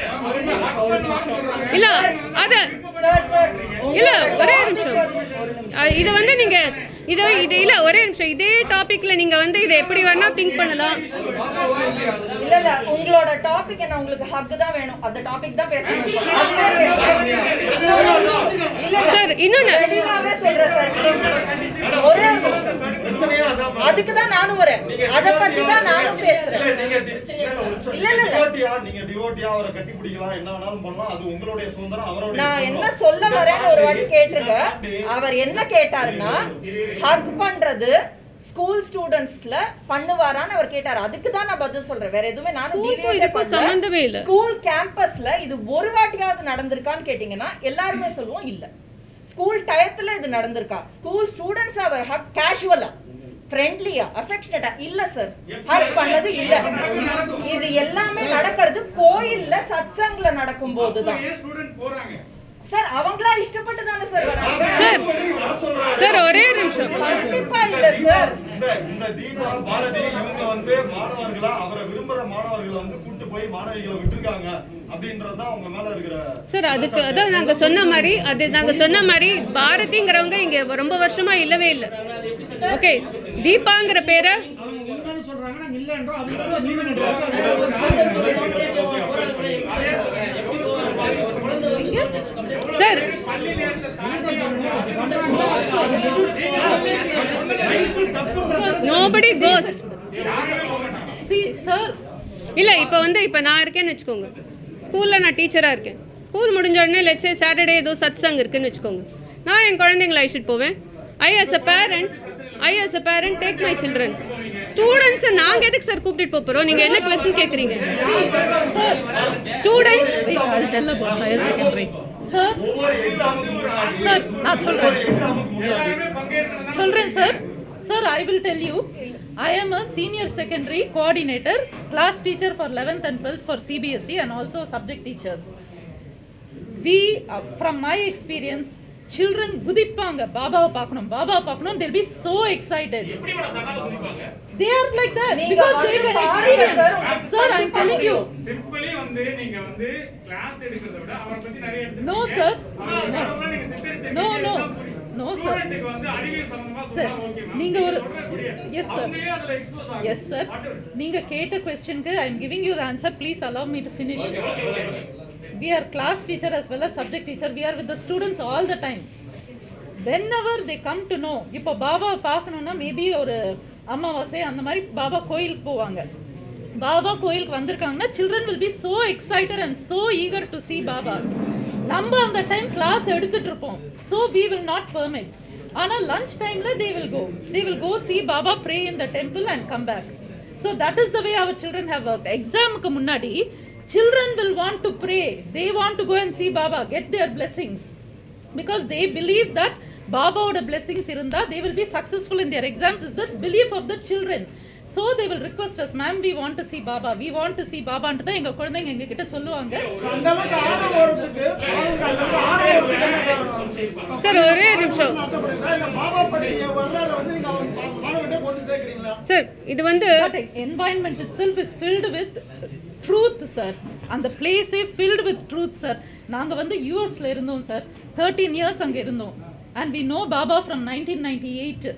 இல்ல அத சார் சார் இல்ல ஒரே நிமிஷம் அஹ் இது வந்து நீங்க இது இது இல்ல ஒரே நிமிஷம் இதே டாபிக்ல நீங்க வந்து இதை எப்படி வேணா திங்க் பண்ணலாம் இல்ல இல்ல உங்களோட டாபிக் என்ன உங்களுக்கு ஹக் தான் வேணும் அந்த டாபிக் தான் பேசணும் இப்போ. அதுவே பேசணும் இல்ல இல்ல சார் இன்னொன்னு தெளிவாவே சொல்றேன் சார் ஒரே ஒரு நிமிஷம். பிரச்சனையே அதான் அதுக்கு தான் நானும் வரேன் அத பத்தி தான் நானும் பேசுறேன் நீங்க டி- இல்ல, ஒரு நிமிஷம். இல்ல, இல்ல, இல்ல. டிவோட்டியா, நீங்க டிவோட்டியா அவரை கட்டி பிடிக்கலாம் என்ன வேணாலும் பண்ணலாம் அது உங்களுடைய சுதந்திரம் அவருடைய நான் சுதந்திரம். என்ன சொல்ல இதை வரேன்னு ஒரு வாட்டி தாண்டி- கேட்டுருங்க இதை தாண்டி- அவர் என்ன கேட்டாருன்னா ஹக் பண்றது ஸ்கூல் ஸ்டூடெண்ட்ஸ்ல பண்ணுவாரான்னு அவர் கேட்டாரு அதுக்கு தான் நான் பதில் சொல்றேன் வேற எதுவுமே நானும் ஸ்கூலுக்கும் deviate இதுக்கும் பண்ணல. சம்மந்தமே இல்ல. ஸ்கூல் கேம்பஸ்ல இது ஒரு வாட்டியாவது நடந்திருக்கான்னு கேட்டீங்கன்னா எல்லாருமே சொல்லுவோம் இல்ல ஸ்கூல் டயத்துல இது நடந்திருக்கா ஸ்கூல் ஸ்டூடெண்ட்ஸ் அவர் ஹக் கேஷுவலா ஃப்ரெண்ட்லியா அஃபெக்ஷனட்டா இல்ல சார் ஹக் பண்ணது இல்ல இது எல்லாமே நடக்கிறது கோயில்ல சத்சங்ல நடக்கும் போதுதான் ஸ்டூடெண்ட் போறாங்க சார் அவங்களா இஷ்டப்பட்டு தானே சார் வராங்க சார் வர சொல்றாரு. சார் ஒரே நிமிஷம் கண்டிப்பா இல்ல சார் இந்த இந்த தீபா பாரதி இவங்க வந்து மாணவர்களா அவரை விரும்புற மாணவர்களை வந்து கூட்டு போய் மாணவிகளை விட்டுருக்காங்க அப்படின்றதுதான் அவங்க மேல இருக்கிற சார் அதுக்கு அதான் நாங்க சொன்ன மாதிரி அது நாங்க சொன்ன மாதிரி பாரதிங்கிறவங்க இங்க ரொம்ப வருஷமா இல்லவே இல்லை ஓகே தீபாங்கிற பேரை அவங்க உண்மைன்னு சொல்றாங்க நாங்க இல்லன்றோம் அதுக்கு நீதிமன்றம் sir nobody goes see sir இல்ல இப்போ வந்து இப்போ நான் இருக்கேன்னு வச்சுக்கோங்க ஸ்கூல்ல நான் டீச்சரா இருக்கேன் ஸ்கூல் முடிஞ்ச உடனே லெட்ஸே சாட்டர்டே ஏதோ சத் சங் இருக்குன்னு வச்சுக்கோங்க நான் என் குழந்தைங்களை அழைச்சிட்டு போவேன் I as a parent I as a parent take my children ஸ்டூடெண்ட்ஸை நாங்கள் எதுக்கு சார் கூப்பிட்டு போக போகிறோம் நீங்கள் என்ன கொஸ்டின் கேட்குறீங்க students I'll tell about higher secondary sir ஒவ்வொரு எக்ஸாமுக்கு முன்னாடி சார் நான் சொல்றேன் எக்ஸாமுக்கு Yes. சொல்றேன் sir sir I will tell you I am a senior secondary coordinator class teacher for 11th and 12th for CBSE and also subject teachers we uh, from my experience children குதிப்பாங்க பாபாவை பார்க்கணும் பாபாவை பார்க்கணும் they'll be so excited they are like that நீங்க because they வந்து can பாருங்க experience sir, sir i'm telling you simply வந்து நீங்க வந்து கிளாஸ் எடுக்கிறத விட அவரை பத்தி நிறைய No, sir. ஆனா, No. கடவுளா நீங்க சித்தரிச்ச No, details no. தான் புரியும். No, sir. Student-க்கு வந்து அறிவியல் சம்பந்தமா Sir, சொன்னா okay, ma'am. நீங்க ஒரு- சொல்றது புரியாது. Yes, sir. அவங்களே அதுல expose ஆகும். yes sir Whatever. நீங்க கேட்ட கொஸ்டினுக்கு I am giving you the answer please allow me to finish we are class teacher as well as subject teacher we are with the students all the time whenever they come to know இப்போ பாபா பார்க்கணும்னா maybe ஒரு அமாவாசை அந்த மாதிரி பாபா கோயிலுக்கு போவாங்க பாபா கோயிலுக்கு வந்திருக்காங்கன்னா children will be so excited and so eager to see Baba நம்ம அந்த டைம் கிளாஸ் எடுத்துட்டு இருப்போம் so we will not permit ஆனா லஞ்ச் டைம்ல they will go they will go see Baba pray in the temple and come back so that is the way our children have worked எக்ஸாமுக்கு முன்னாடி children will want to pray they want to go and see baba get their blessings because they believe that பாபாவோட blessings இருந்தா they will be successful in their exams is the belief of the children so they will request us ma'am we want to see baba we want to see பாபான்ட்டு தான் எங்க குழந்தைங்க எங்க கிட்ட சொல்லுவாங்க அந்த அளவுக்கு ஆர்வம் வரதுக்கு அவங்களுக்கு அந்த அளவுக்கு ஆர்வம் வரதுக்கு என்ன காரணம் சார் ஒரே நிமிஷம் ஆசைப்படுறீங்களா? இல்ல பாபா பற்றிய வரலாறு வந்து நீங்க அவங்க மாணவர்கிட்ட கொண்டு சேர்க்கிறீங்களா சார் இது வந்து But environment itself is filled with truth sir அந்த பிளேஸே filled with truth sir நாங்க வந்து யூஎஸ்ல இருந்தோம் சார் 13 இயர்ஸ் அங்க இருந்தோம் and we know Baba from 1998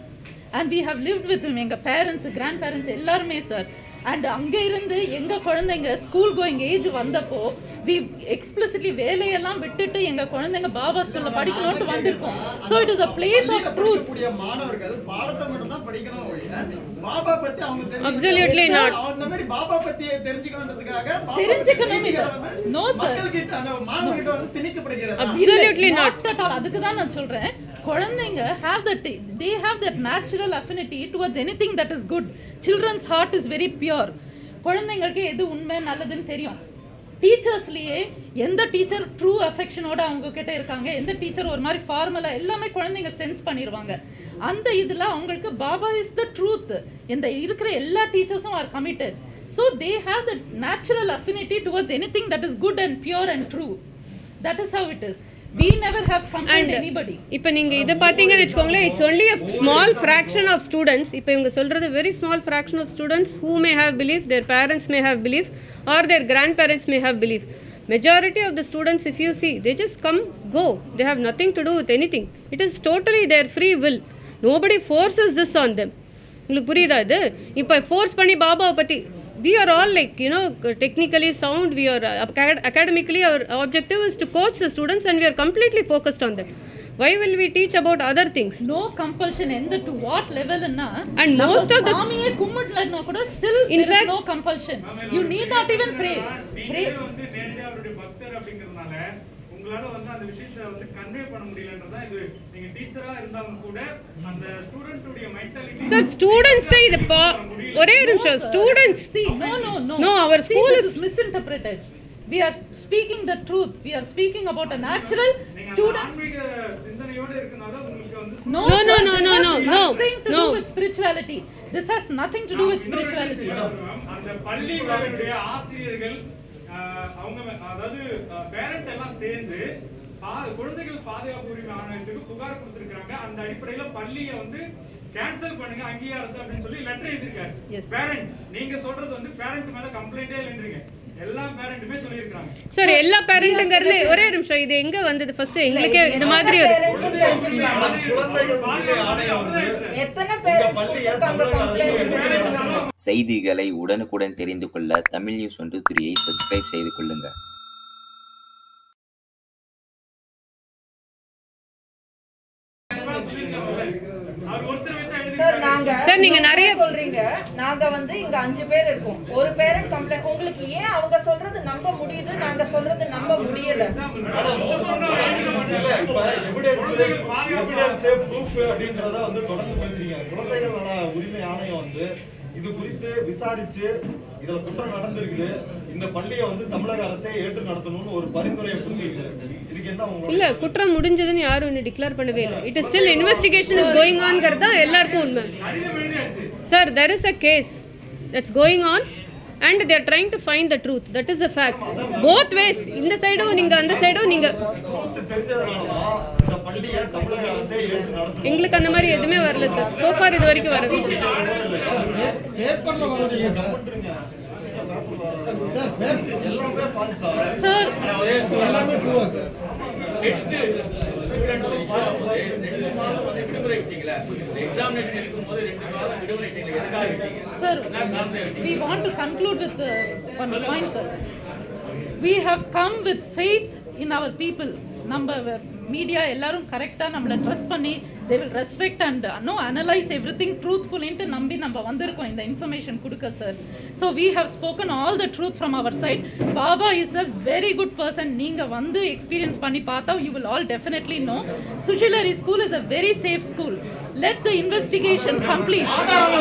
and we have lived with him எங்க பேரண்ட்ஸ் கிராண்ட் பேரண்ட்ஸ் எல்லாருமே சார் அண்ட் அங்க இருந்து எங்க குழந்தைங்க ஸ்கூல் கோயிங் ஏஜ் வந்தப்போ வி எக்ஸ்பிளிசிட்லி வேலையெல்லாம் விட்டுட்டு எங்க குழந்தைங்க பாபா ஸ்கூல்ல படிக்கணும்னு வந்திருக்கோம் so it is a place of truth படிக்கக்கூடிய மாணவர்கள் பாடத்தை மட்டும் தான் படிக்கணும் ஒழிய, பாபா பத்தி அவங்க தெரிஞ்சுக்கணும். Absolutely not. அந்த மாதிரி பாபா பத்தி தெரிஞ்சுக்கணுன்றதுக்காக பாபா பத்தி தெரிஞ்சுக்கணும் இல்ல. தெரிஞ்சுக்கிறவங்க No, sir. மக்கள்கிட்ட அந்த மாணவர்கிட்ட வந்து திணிக்கப்படுகிறது Absolutely not. at all அதுக்கு தான் நான் சொல்றேன் குழந்தைங்க have that they have that natural affinity towards anything that is good children's heart is very pure குழந்தைங்களுக்கு எது உண்மை நல்லதுன்னு தெரியும் டீச்சர்ஸ்லயே எந்த டீச்சர் ட்ரூ அஃபெக்ஷனோட அவங்க கிட்ட இருக்காங்க எந்த டீச்சர் ஒரு மாதிரி ஃபார்மலா எல்லாமே குழந்தைங்க சென்ஸ் பண்ணிடுவாங்க அந்த இதுல அவங்களுக்கு பாபா இஸ் த ட்ரூத் இந்த இருக்கிற எல்லா டீச்சர்ஸும் are committed so they have the natural affinity towards anything that is good and pure and true that is how it is we never have complained And- anybody இப்போ நீங்க இதை பார்த்தீங்கன்னு வச்சுக்கோங்களேன் it's only a small fraction of students இப்போ இவங்க சொல்றது very small fraction of students who may have believe their parents may have believe or their grandparents may have believe majority of the students if you see they just come go they have nothing to do with anything it is totally their free will nobody forces this on them உங்களுக்கு புரியுதா இது இப்போ force பண்ணி பாபாவை பற்றி we are all like you know technically sound we are uh, acad- academically our objective is to coach the students and we are completely focused on that why will we teach about other things no compulsion எந்த to what level ன்னா And நம்ம most of the- சாமியே கும்பிடலன்னா கூட still In there is fact- no compulsion you need not even pray pray நீங்களே வந்து நேரடியா அவருடைய பக்தர் அப்படிங்கறதுனால உங்களால வந்து அந்த விஷயத்தை வந்து கன்வே பண்ண முடியலன்றதா இது நீங்க டீச்சரா இருந்தாலும் கூட அந்த ஸ்டூடெண்ட் உடைய மென்டாலிட்டி sir students டை இது பா ஒரே ஒரு நிமிஷம் students see no no no No, our See, school this is- is misinterpreted we are speaking the truth we are speaking about a natural நீங்க அந்த student ஆன்மீக சிந்தனையோட இருக்கனால உங்களுக்கு வந்து No, No, sir, no, no, this no, has no, no, nothing to no. do with spirituality. This has nothing to do with spirituality. அந்த பள்ளிகளுடைய ஆசிரியர்கள் ஆஹ், அவங்க மே- அதாவது பேரண்ட் எல்லாம் சேர்ந்து பா- குழந்தைகள் பாதுகாப்பு உரிமை ஆணையத்துக்கு புகார் கொடுத்திருக்காங்க அந்த அடிப்படையில பள்ளியை வந்து கேன்சல் பண்ணுங்க அங்கீகாரத்தை அப்படின்னு சொல்லி லெட்டர் எழுதிருக்காரு Yes. பேரண்ட் நீங்க சொல்றது வந்து பேரண்ட் மேல கம்ப்ளைண்டே இல்லைன்றீங்க எல்லா பேரண்ட்டுமே சொல்லியிருக்காங்க சார் எல்லா பேரண்ட்டுங்கிறது ஒரே நிமிஷம் இது எங்க வந்தது ஃபர்ஸ்ட் எங்களுக்கே இந்த மாதிரி ஒரு குழந்தைகள் உரிமை ஆணையம் வந்து எத்தனை உங்க பேர் பள்ளியை இருக்காங்க தமிழக அரசு complaint? எடுத்துக்கணும். செய்திகளை உடனுக்குடன் தெரிந்து கொள்ள தமிழ் நியூஸ் ஒன்று த்ரீயை சப்ஸ்கிரைப் செய்து கொள்ளுங்கள் அவர் ஒருத்தர் வச்சா சார் எழுதி நாங்க சார், நீங்க நிறைய- சொல்றீங்க நாங்க வந்து இங்க அஞ்சு பேர் இருக்கோம் ஒரு பேரண்ட் கம்ப்ளைண்ட் உங்களுக்கு ஏன் அவங்க சொல்றது நம்ப முடியுது நாங்க சொல்றது நம்ப முடியல இல்ல, இப்ப evidence, evidence, proof அப்படின்றத வந்து தொடர்ந்து பேசுறீங்க. குழந்தைகள் நல உரிமை ஆணையம் வந்து இது குறித்து விசாரிச்சு இதுல குற்றம் நடந்திருக்குது இந்த பள்ளியை வந்து தமிழக அரசே ஏற்று நடத்தணும்னு ஒரு பரிந்துரையை கொடுத்திருக்கு இதுக்கு என்ன உங்களோட இல்ல குற்றம் முடிஞ்சதுன்னு யாரும் இன்னும் டிக்ளேர் பண்ணவே இல்லை it is still investigation is going ஆன்ங்கிறது தான் எல்லாருக்கும் உண்மை sir there is a case that's going on and they're trying to find the truth that is a fact both ways இந்த சைடும் நீங்க அந்த சைடும் நீங்க ட்ரூத் தெரிஞ்சதுனாலதான் இந்த பள்ளியை தமிழக அரசே ஏற்று நடத்தணும் எங்களுக்கு அந்த மாதிரி எதுவுமே வரல சார் சோஃபார் இது வரைக்கும் வரல பேப்பர்ல வரலையே சார் சார் பேப்பர் எல்லாமே ஃபால்ஸா சார் எல்லாமே ட்ரூவா சார் எட்டு ரெண்டு மாதம் வந்து விடுமுறை விட்டீங்களா எக்ஸாமினேஷன் இருக்கும்போது ரெண்டு மாதம் விடுமுறை விட்டீங்களா எதுக்காக விட்டீங்க Sir, என்ன காரணம் விட்டீங்க we want to conclude with uh, one point, sir. We have come with faith in our people. நம்ம மீடியா எல்லாரும் கரெக்டாக நம்மளை ட்ரஸ்ட் பண்ணி they will respect and know analyse everything ட்ரூத்ஃபுல்லின்ட்டு நம்பி நம்ம வந்திருக்கோம் இந்த இன்ஃபர்மேஷன் கொடுக்க sir so we have spoken all the truth from our side Baba is a very good person நீங்கள் வந்து எக்ஸ்பீரியன்ஸ் பண்ணி பார்த்தா you will all definitely know Sushil Hari school is a very safe school let the investigation complete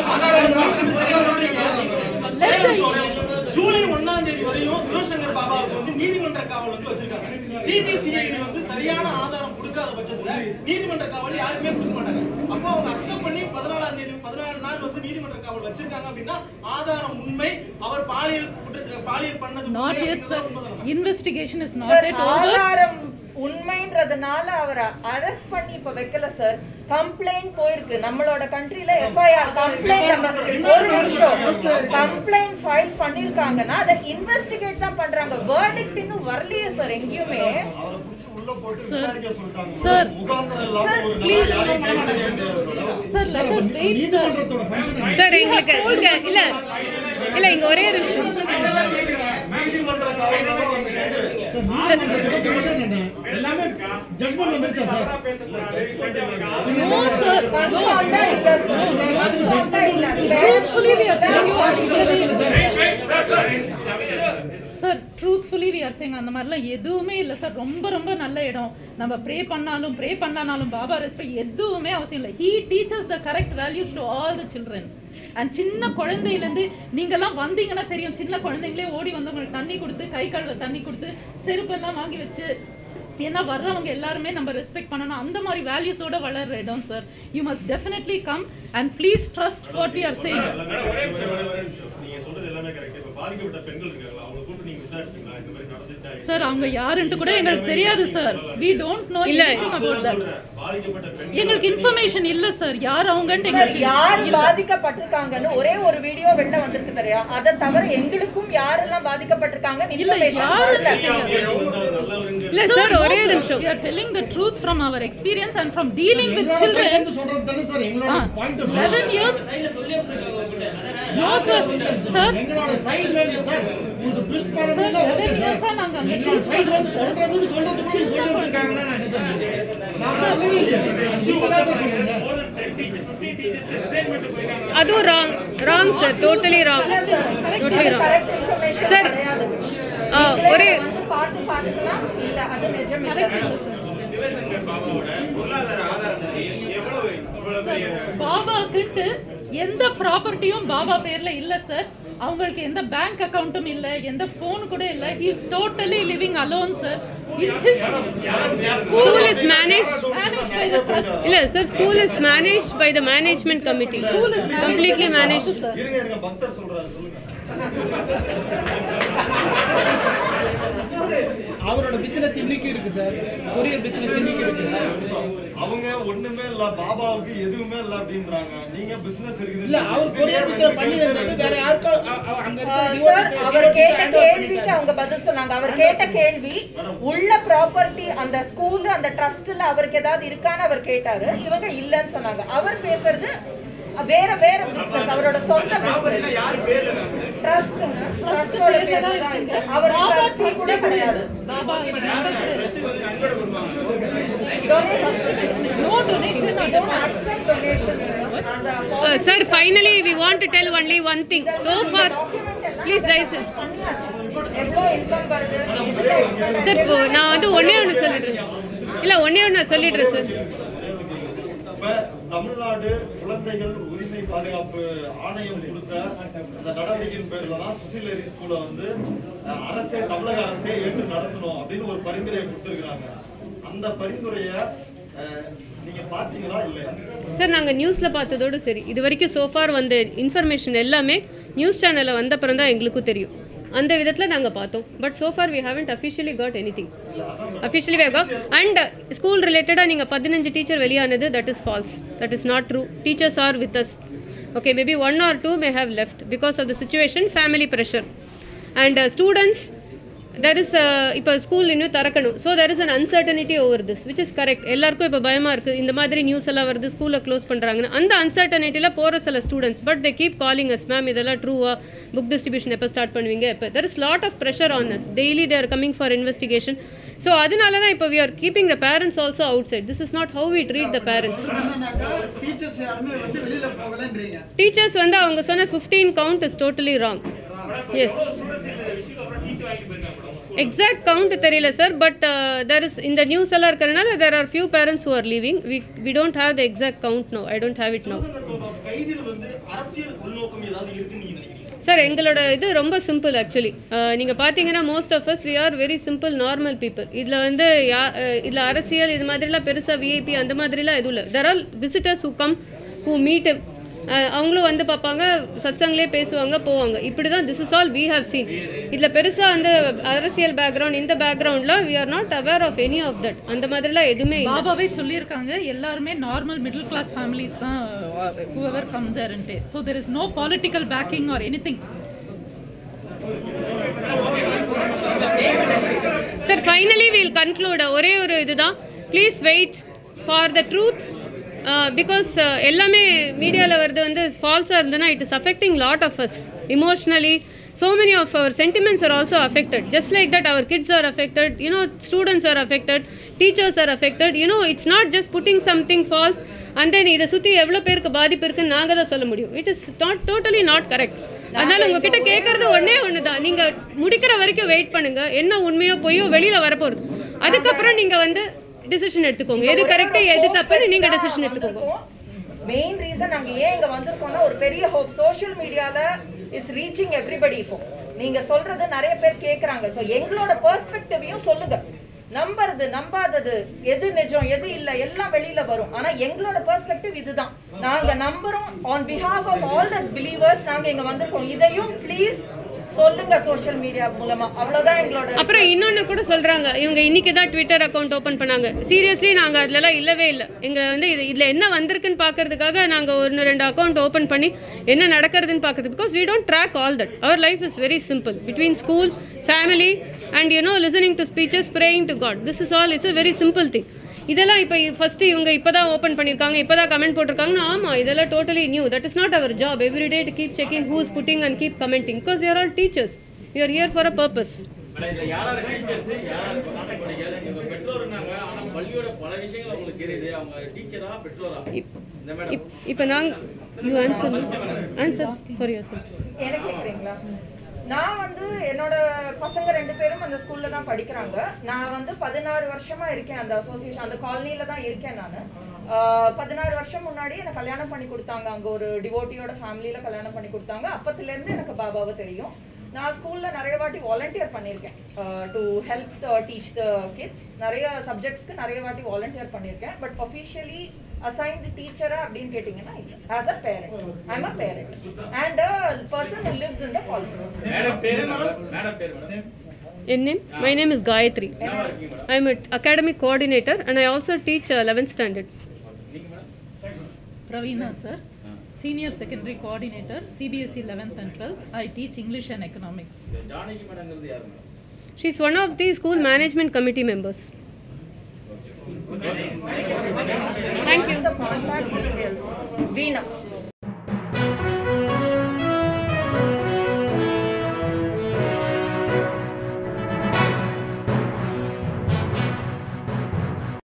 let the ஜூலை ஒண்ணாம் தேதி வரையும் சிவசங்கர் பாபாவுக்கு வந்து நீதிமன்ற காவல் வந்து வச்சிருக்காங்க சிபிசிஐடி வந்து சரியான ஆதாரம் கொடுக்காத பட்சத்துல நீதிமன்ற காவல் யாருமே கொடுக்க மாட்டாங்க அப்போ அவங்க அக்செப்ட் பண்ணி பதினாலாம் தேதி பதினாலு நாள் வந்து நீதிமன்ற காவல் வச்சிருக்காங்க அப்படின்னா ஆதாரம் உண்மை அவர் பாலியல் குற்ற- பாலியல் பண்ணது Not உண்மை yet, sir. அப்படிங்கிறது உண்மைதானே? Investigation is not sir yet over. ஆதாரம் உண்மைன்றதுனால அவரை அரெஸ்ட் பண்ணி இப்ப வைக்கல சார் கம்ப்ளைண்ட் போயிருக்கு நம்மளோட கண்ட்ரில எஃப்ஐஆர் கம்ப்ளைண்ட் நம்ம ஒரு நிமிஷம் கம்ப்ளைண்ட் ஃபைல் பண்ணிருக்காங்கன்னா அதை இன்வெஸ்டிகேட் தான் பண்றாங்க வேர்டிக்ட் இன்னும் வரலையே சார் எங்கேயுமே அவரை பிடிச்சி உள்ள போட்டு Sir. விசாரிக்க சொல்லிட்டாங்க Sir. முகாந்திரம் இல்லாம Sir, ஒரு please. நாள் யாரையும் கைது செய்ய முடியாது Sir, let us wait, sir. நீதிமன்றத்தோட ஃபங்க்ஷன் சார் எங்களுக்கு இங்க இல்ல இல்ல இங்க ஒரே ஒரு நிமிஷம் நீதிமன்ற காவல் தான் வந்து கைது சார் நீதிமன்றத்தோட ஃபங்க்ஷன் என்ன எல்லாமே ஜட்மெண்ட் வந்துருச்சா சார் No, sir. கன்ஃபார்ம் தான் இல்ல சார் கன்ஃபார்ம் தான் இல்ல அது வேற Truthfully, we are telling you actually. Sir truthfully we are saying அந்த மாதிரிலாம் எதுவுமே இல்லை சார் ரொம்ப ரொம்ப நல்ல இடம் நம்ம ப்ரே பண்ணாலும் ப்ரே பண்ணாலும் பாபா ரெஸ்பெக்ட் எதுவுமே அவசியம் இல்லை he teachers the correct values to all the children and சின்ன குழந்தையிலேருந்து நீங்கெல்லாம் வந்தீங்கன்னா தெரியும் சின்ன குழந்தைங்களே ஓடி வந்து உங்களுக்கு தண்ணி கொடுத்து கை கழுவ தண்ணி கொடுத்து செருப்பெல்லாம் வாங்கி வச்சு ஏன்னா வர்றவங்க எல்லாருமே நம்ம ரெஸ்பெக்ட் பண்ணணும் அந்த மாதிரி வேல்யூஸோட வளர்ற இடம் sir you must definitely come and please trust what we are saying நீங்க சொல்றது எல்லாமே கரெக்ட் இப்ப பாதிக்கப்பட்ட பெண்கள் இருக்காங்களா அவங்க கூப்பிட்டு நீங்க விசாரிச்சீங்களா இந்த மாதிரி நடந்துச்சா சார் அவங்க யாருன்ட்டு கூட எங்களுக்கு தெரியாது சார் வி டோன்ட் நோ இல்ல. எனிதிங் அபௌட் தட் பாதிக்கப்பட்ட பெண்கள் எங்களுக்கு இன்ஃபர்மேஷன் இல்ல சார் யார் அவங்கன்ட்டு சார் எங்களுக்கு யார் இல்ல. பாதிக்கப்பட்டிருக்காங்கன்னு ஒரே ஒரு வீடியோ வெளில வந்திருக்கு தெரியும் அதை தவிர எங்களுக்கும் யாரெல்லாம் பாதிக்கப்பட்டிருக்காங்கன்னு இல்ல information யாரு வரல. இல்ல சார் ஒரே நிமிஷம் we are telling the truth from our experience and from dealing with children சொல்றது தானே சார் எங்களோட Ah, point 11 years no sir sir எங்களோட சைடுல இருந்து சார் உங்களுக்கு ட்விஸ்ட் Sir, பண்ணணும்னா ஓகே 11 years ஆ சார் நாங்க அங்க எங்களோட teach சைடுல இருந்து சொல்றதுன்னு சொல்றதுக்கு சொல்லி வச்சிருக்காங்கன்னா நான் என்ன தெரியும் நான் சொல்லவே இல்லையே நீங்க தான் சார் சொல்றீங்க அதுவும் wrong wrong sir totally wrong totally wrong correct information sir கிடையாது. ஆ, நீங்களே ஒரே வந்து பார்த்து பார்த்துக்கலாம் இல்ல அது நிஜம் இல்ல correct இல்ல sir சிவசங்கர் பாபாவோட பொருளாதார ஆதாரம் எவ்வளவு இவ்வளவு சார் பெரிய பாபாக்கிட்டு எந்த ப்ராப்பர்ட்டியும் பாபா பேர்ல இல்ல சார் அவங்களுக்கு எந்த பேங்க் அக்கவுண்ட்டும் இல்ல எந்த போன் கூட இல்ல he is totally living alone sir school is manage manage by the trust இல்ல sir school is manage by the management committee School is managed completely by the manage trust, sir. இருங்க இருங்க பக்தர் சொல்றாரு சொல்லுங்க அவரோட business இன்னைக்கு இருக்கு sir courier business இன்னைக்கு இருக்கு அவங்க ஒண்ணுமே இல்ல பாபாவுக்கு எதுவுமே இல்ல அப்படின்றாங்க நீங்க பிசினஸ் இருக்குது இல்ல அவர் கொரியர் பிசினஸ் பண்ணி இருந்தது வேற யாருக்கும் அ- அ- அங்க ஆ, இருக்க சார் devotee- அவர் devotee கேட்ட hand over கேள்விக்கு பண்ணிட்டாங்க. அவங்க பதில் சொன்னாங்க அவர் கேட்ட கேள்வி உள்ள ப்ராப்பர்ட்டி அந்த ஸ்கூல் அந்த ட்ரஸ்ட்ல அவருக்கு ஏதாவது இருக்கான்னு அவர் கேட்டாரு இவங்க இல்லன்னு சொன்னாங்க அவர் பேசுறது வேற வேற பிசினஸ் அவரோட சொந்த பிசினஸ் யாரு பேர்ல இருக்கு? ட்ரஸ்ட் ட்ரஸ்ட் ட்ரஸ்டோட பேர்ல பேர்ல தான் தான் இருக்குங்க இருக்கு அவர் பாபா ட்ரஸ்டி கூட ட்ரஸ்டே கிடையாது கிடையாது பாபா First வந்து நன்கொடை கொடுப்பாங்க no donation We don't accept donations as a sir finally we want to tell only one thing so far please தயவு பண்ணியாச்சு. எவ்வளோ இன்கம் வருது எதுல expend சார் ஆகுது? நான் வந்து ஒன்னே ஒன்று சொல்லிடுறேன் இல்ல ஒன்னே ஒன்று சொல்லிடுறேன் சார் இப்ப தமிழ்நாடு குழந்தைகள் உரிமை பாதுகாப்பு ஆணையம் கொடுத்த அந்த நடவடிக்கையின் பேர்ல தான் சுசிலரி ஸ்கூல வந்து அஹ், அரசே தமிழக அரசே ஏற்று நடத்தணும் அப்படின்னு ஒரு பரிந்துரையை கொடுத்திருக்கிறாங்க அந்த பரிந்துரைய அஹ், நீங்க பாத்தீங்களா இல்லையா சார் நாங்கள் நியூஸில் பார்த்ததோடு சரி இது வரைக்கும் சோஃபார் வந்த இன்ஃபர்மேஷன் எல்லாமே நியூஸ் சேனலில் வந்த அப்புறம் தான் எங்களுக்கும் தெரியும் அந்த விதத்தில் நாங்கள் பார்த்தோம் but so far we haven't officially got anything officially we have got and school ரிலேட்டடாக நீங்கள் பதினஞ்சு டீச்சர் வெளியானது that is false that is not true teachers are with us okay maybe one or two may have left because of the situation family pressure and uh, students there is uh, இப்போ school இன்னும் திறக்கணும் so there is an uncertainty over this which is correct எல்லாருக்கும் இப்போ பயமாக இருக்குது இந்த மாதிரி news எல்லாம் வருது ஸ்கூலை க்ளோஸ் பண்ணுறாங்கன்னு அந்த அன்சர்டனிட்டியில் போகிற சில students but they keep calling us ma'am இதெல்லாம் ட்ரூவா புக் டிஸ்ட்ரிபியூஷன் எப்போ ஸ்டார்ட் பண்ணுவீங்க எப்போ there is lot of pressure on us daily they are coming for investigation so அதனால தான் இப்போ we are keeping the parents also outside this is not how we treat the parents teachers யாருமே வந்து வெளியில போகலன்றீங்க teachers வந்து அவங்க சொன்ன fifteen count is totally wrong yes exact count தெரியல சார் பட் தெர் இஸ் இந்த நியூஸ் எல்லாம் இருக்கிறனால there are few parents who are leaving we we don't have the exact count no I don't have it no கைதில் வந்து அரசியல் உள்நோக்கம் ஏதாவது இருக்குன்னு நீங்க நினைக்கிறீங்க சார் எங்களோட இது ரொம்ப சிம்பிள் ஆக்சுவலி நீங்கள் பார்த்தீங்கன்னா most of us we are very simple normal people இதில் வந்து யா இதில் அரசியல் இது மாதிரிலாம் பெருசாக விஐபி அந்த மாதிரிலாம் எதுவும் இல்லை there are visitors who come who meet அவங்களும் வந்து பார்ப்பாங்க சத்சங்லேயே பேசுவாங்க போவாங்க இப்படி தான் this is all we have seen இதில் பெருசாக அந்த அரசியல் பேக்ரவுண்ட் இந்த பேக்ரவுண்டில் we are not aware of any of that அந்த மாதிரிலாம் எதுவுமே இல்லை பாபாவே சொல்லியிருக்காங்க எல்லாருமே நார்மல் மிடில் கிளாஸ் ஃபேமிலிஸ் தான் whoever come turned so there is no political backing or any thing sir finally will conclude ஒரே ஒரு இதுதான் please wait for the truth because எல்லாமே மீடியாவில் வருது வந்து ஃபால்ஸாக இருந்ததுன்னா it is affecting lot of us emotionally so many of our sentiments are also affected just like that our kids are affected you know students are affected teachers are affected you know it's not just putting something false and then இதை சுற்றி எவ்வளோ பேருக்கு பாதிப்பு இருக்குன்னு நாங்கள் தான் சொல்ல முடியும் it is not totally not correct அதனால உங்ககிட்ட கேட்கறது ஒண்ணே ஒன்று தான் நீங்கள் முடிக்கிற வரைக்கும் வெயிட் பண்ணுங்க என்ன உண்மையோ பொய்யோ வெளியில் வரப்போகுது அதுக்கப்புறம் நீங்கள் வந்து டிசிஷன் எடுத்துக்கோங்க எது கரெக்டு எது தப்புன்னு நீங்கள் டிசிஷன் எடுத்துக்கோங்க மெயின் ரீசன் நாங்க ஏன் இங்க வந்திருக்கோம்னா ஒரு பெரிய ஹோப் சோஷியல் மீடியால இஸ் ரீச்சிங் எவ்ரிபடி இப்போ நீங்க சொல்றது நிறைய பேர் கேக்குறாங்க சோ எங்களோட பெர்ஸ்பெக்டிவையும் சொல்லுங்க நம்புறது நம்பாதது எது நிஜம் எது இல்ல எல்லாம் வெளியில வரும் ஆனா எங்களோட பெர்ஸ்பெக்டிவ் இதுதான் நாங்க நம்புறோம் on behalf of all the believers நாங்க இங்க வந்திருக்கோம் இதையும் ப்ளீஸ் சொல்லுங்க சோஷியல் மீடியா மூலமா அவ்வளவுதான் எங்களோட அப்புறம் இன்னொன்று கூட சொல்கிறாங்க இவங்க இன்னைக்கு தான் ட்விட்டர் அக்கௌண்ட் ஓப்பன் பண்ணாங்க சீரியஸ்லி நாங்கள் அதுலலாம் இல்லவே இல்லை எங்கள் வந்து இது இதில் என்ன வந்திருக்குன்னு பார்க்கறதுக்காக நாங்கள் ஒன்று ரெண்டு அக்கௌண்ட் ஓப்பன் பண்ணி என்ன நடக்கிறதுன்னு பார்க்குறது because we don't track all that our life is very simple between school family and you know listening to speeches praying to god this is all it's a very simple thing இதெல்லாம் இப்போ first இவங்க இப்போ தான் open பண்ணியிருக்காங்க இப்போ தான் comment போட்டிருக்காங்கன்னா ஆமாம் இதெல்லாம் totally new that is not our job every day to keep checking who's putting and keep commenting because you are all teachers you are here for a purpose madam, இதுல யார் யார் டீச்சர்ஸ் யார் யார் கான்டாக்ட் பண்ணிக்கல இவங்க பெற்றோர்னாங்க ஆனா பள்ளியோட பல விஷயங்கள் அவங்களுக்கு தெரியுது அவங்க டீச்சரா பெற்றோரா இந்த மேடம் இப்போ நாங்கள் you answer answer for yourself எனக்கு கேக்குறீங்களா நான் வந்து என்னோட பசங்க ரெண்டு பேரும் அந்த ஸ்கூல்ல தான் படிக்கிறாங்க நான் வந்து பதினாறு வருஷமா இருக்கேன் அந்த அசோசியேஷன் அந்த காலனில தான் இருக்கேன் நான் பதினாறு வருஷம் முன்னாடி எனக்கு கல்யாணம் பண்ணி கொடுத்தாங்க அங்க ஒரு டிவோட்டியோட ஃபேமிலியில கல்யாணம் பண்ணி கொடுத்தாங்க அப்பத்துல இருந்து எனக்கு பாபாவை தெரியும் நான் ஸ்கூல்ல நிறைய வாட்டி வாலண்டியர் பண்ணியிருக்கேன் to help teach the kids நிறைய சப்ஜெக்ட்ஸ்க்கு நிறைய வாட்டி வாலண்டியர் பண்ணியிருக்கேன் பட் ஒஃபிஷியலி அசைன்டு டீச்சரா அப்படின்னு கேட்டீங்கன்னா இல்ல as a parent I'm a parent and person who lives in the colony madam பேரு மேடம் மேடம் பேரு மேடம் என் name my name is Gayathri என்னவா இருக்கீங்க madam I am academic coordinator and I also teach eleventh standard நீங்க madam Pravina sir, senior secondary coordinator, CBSE 11th and 12th. I teach English and economics. இந்த ஜானகி மேடங்கிறது யாரு madam she is one of the school management committee members thank you the contact details Veena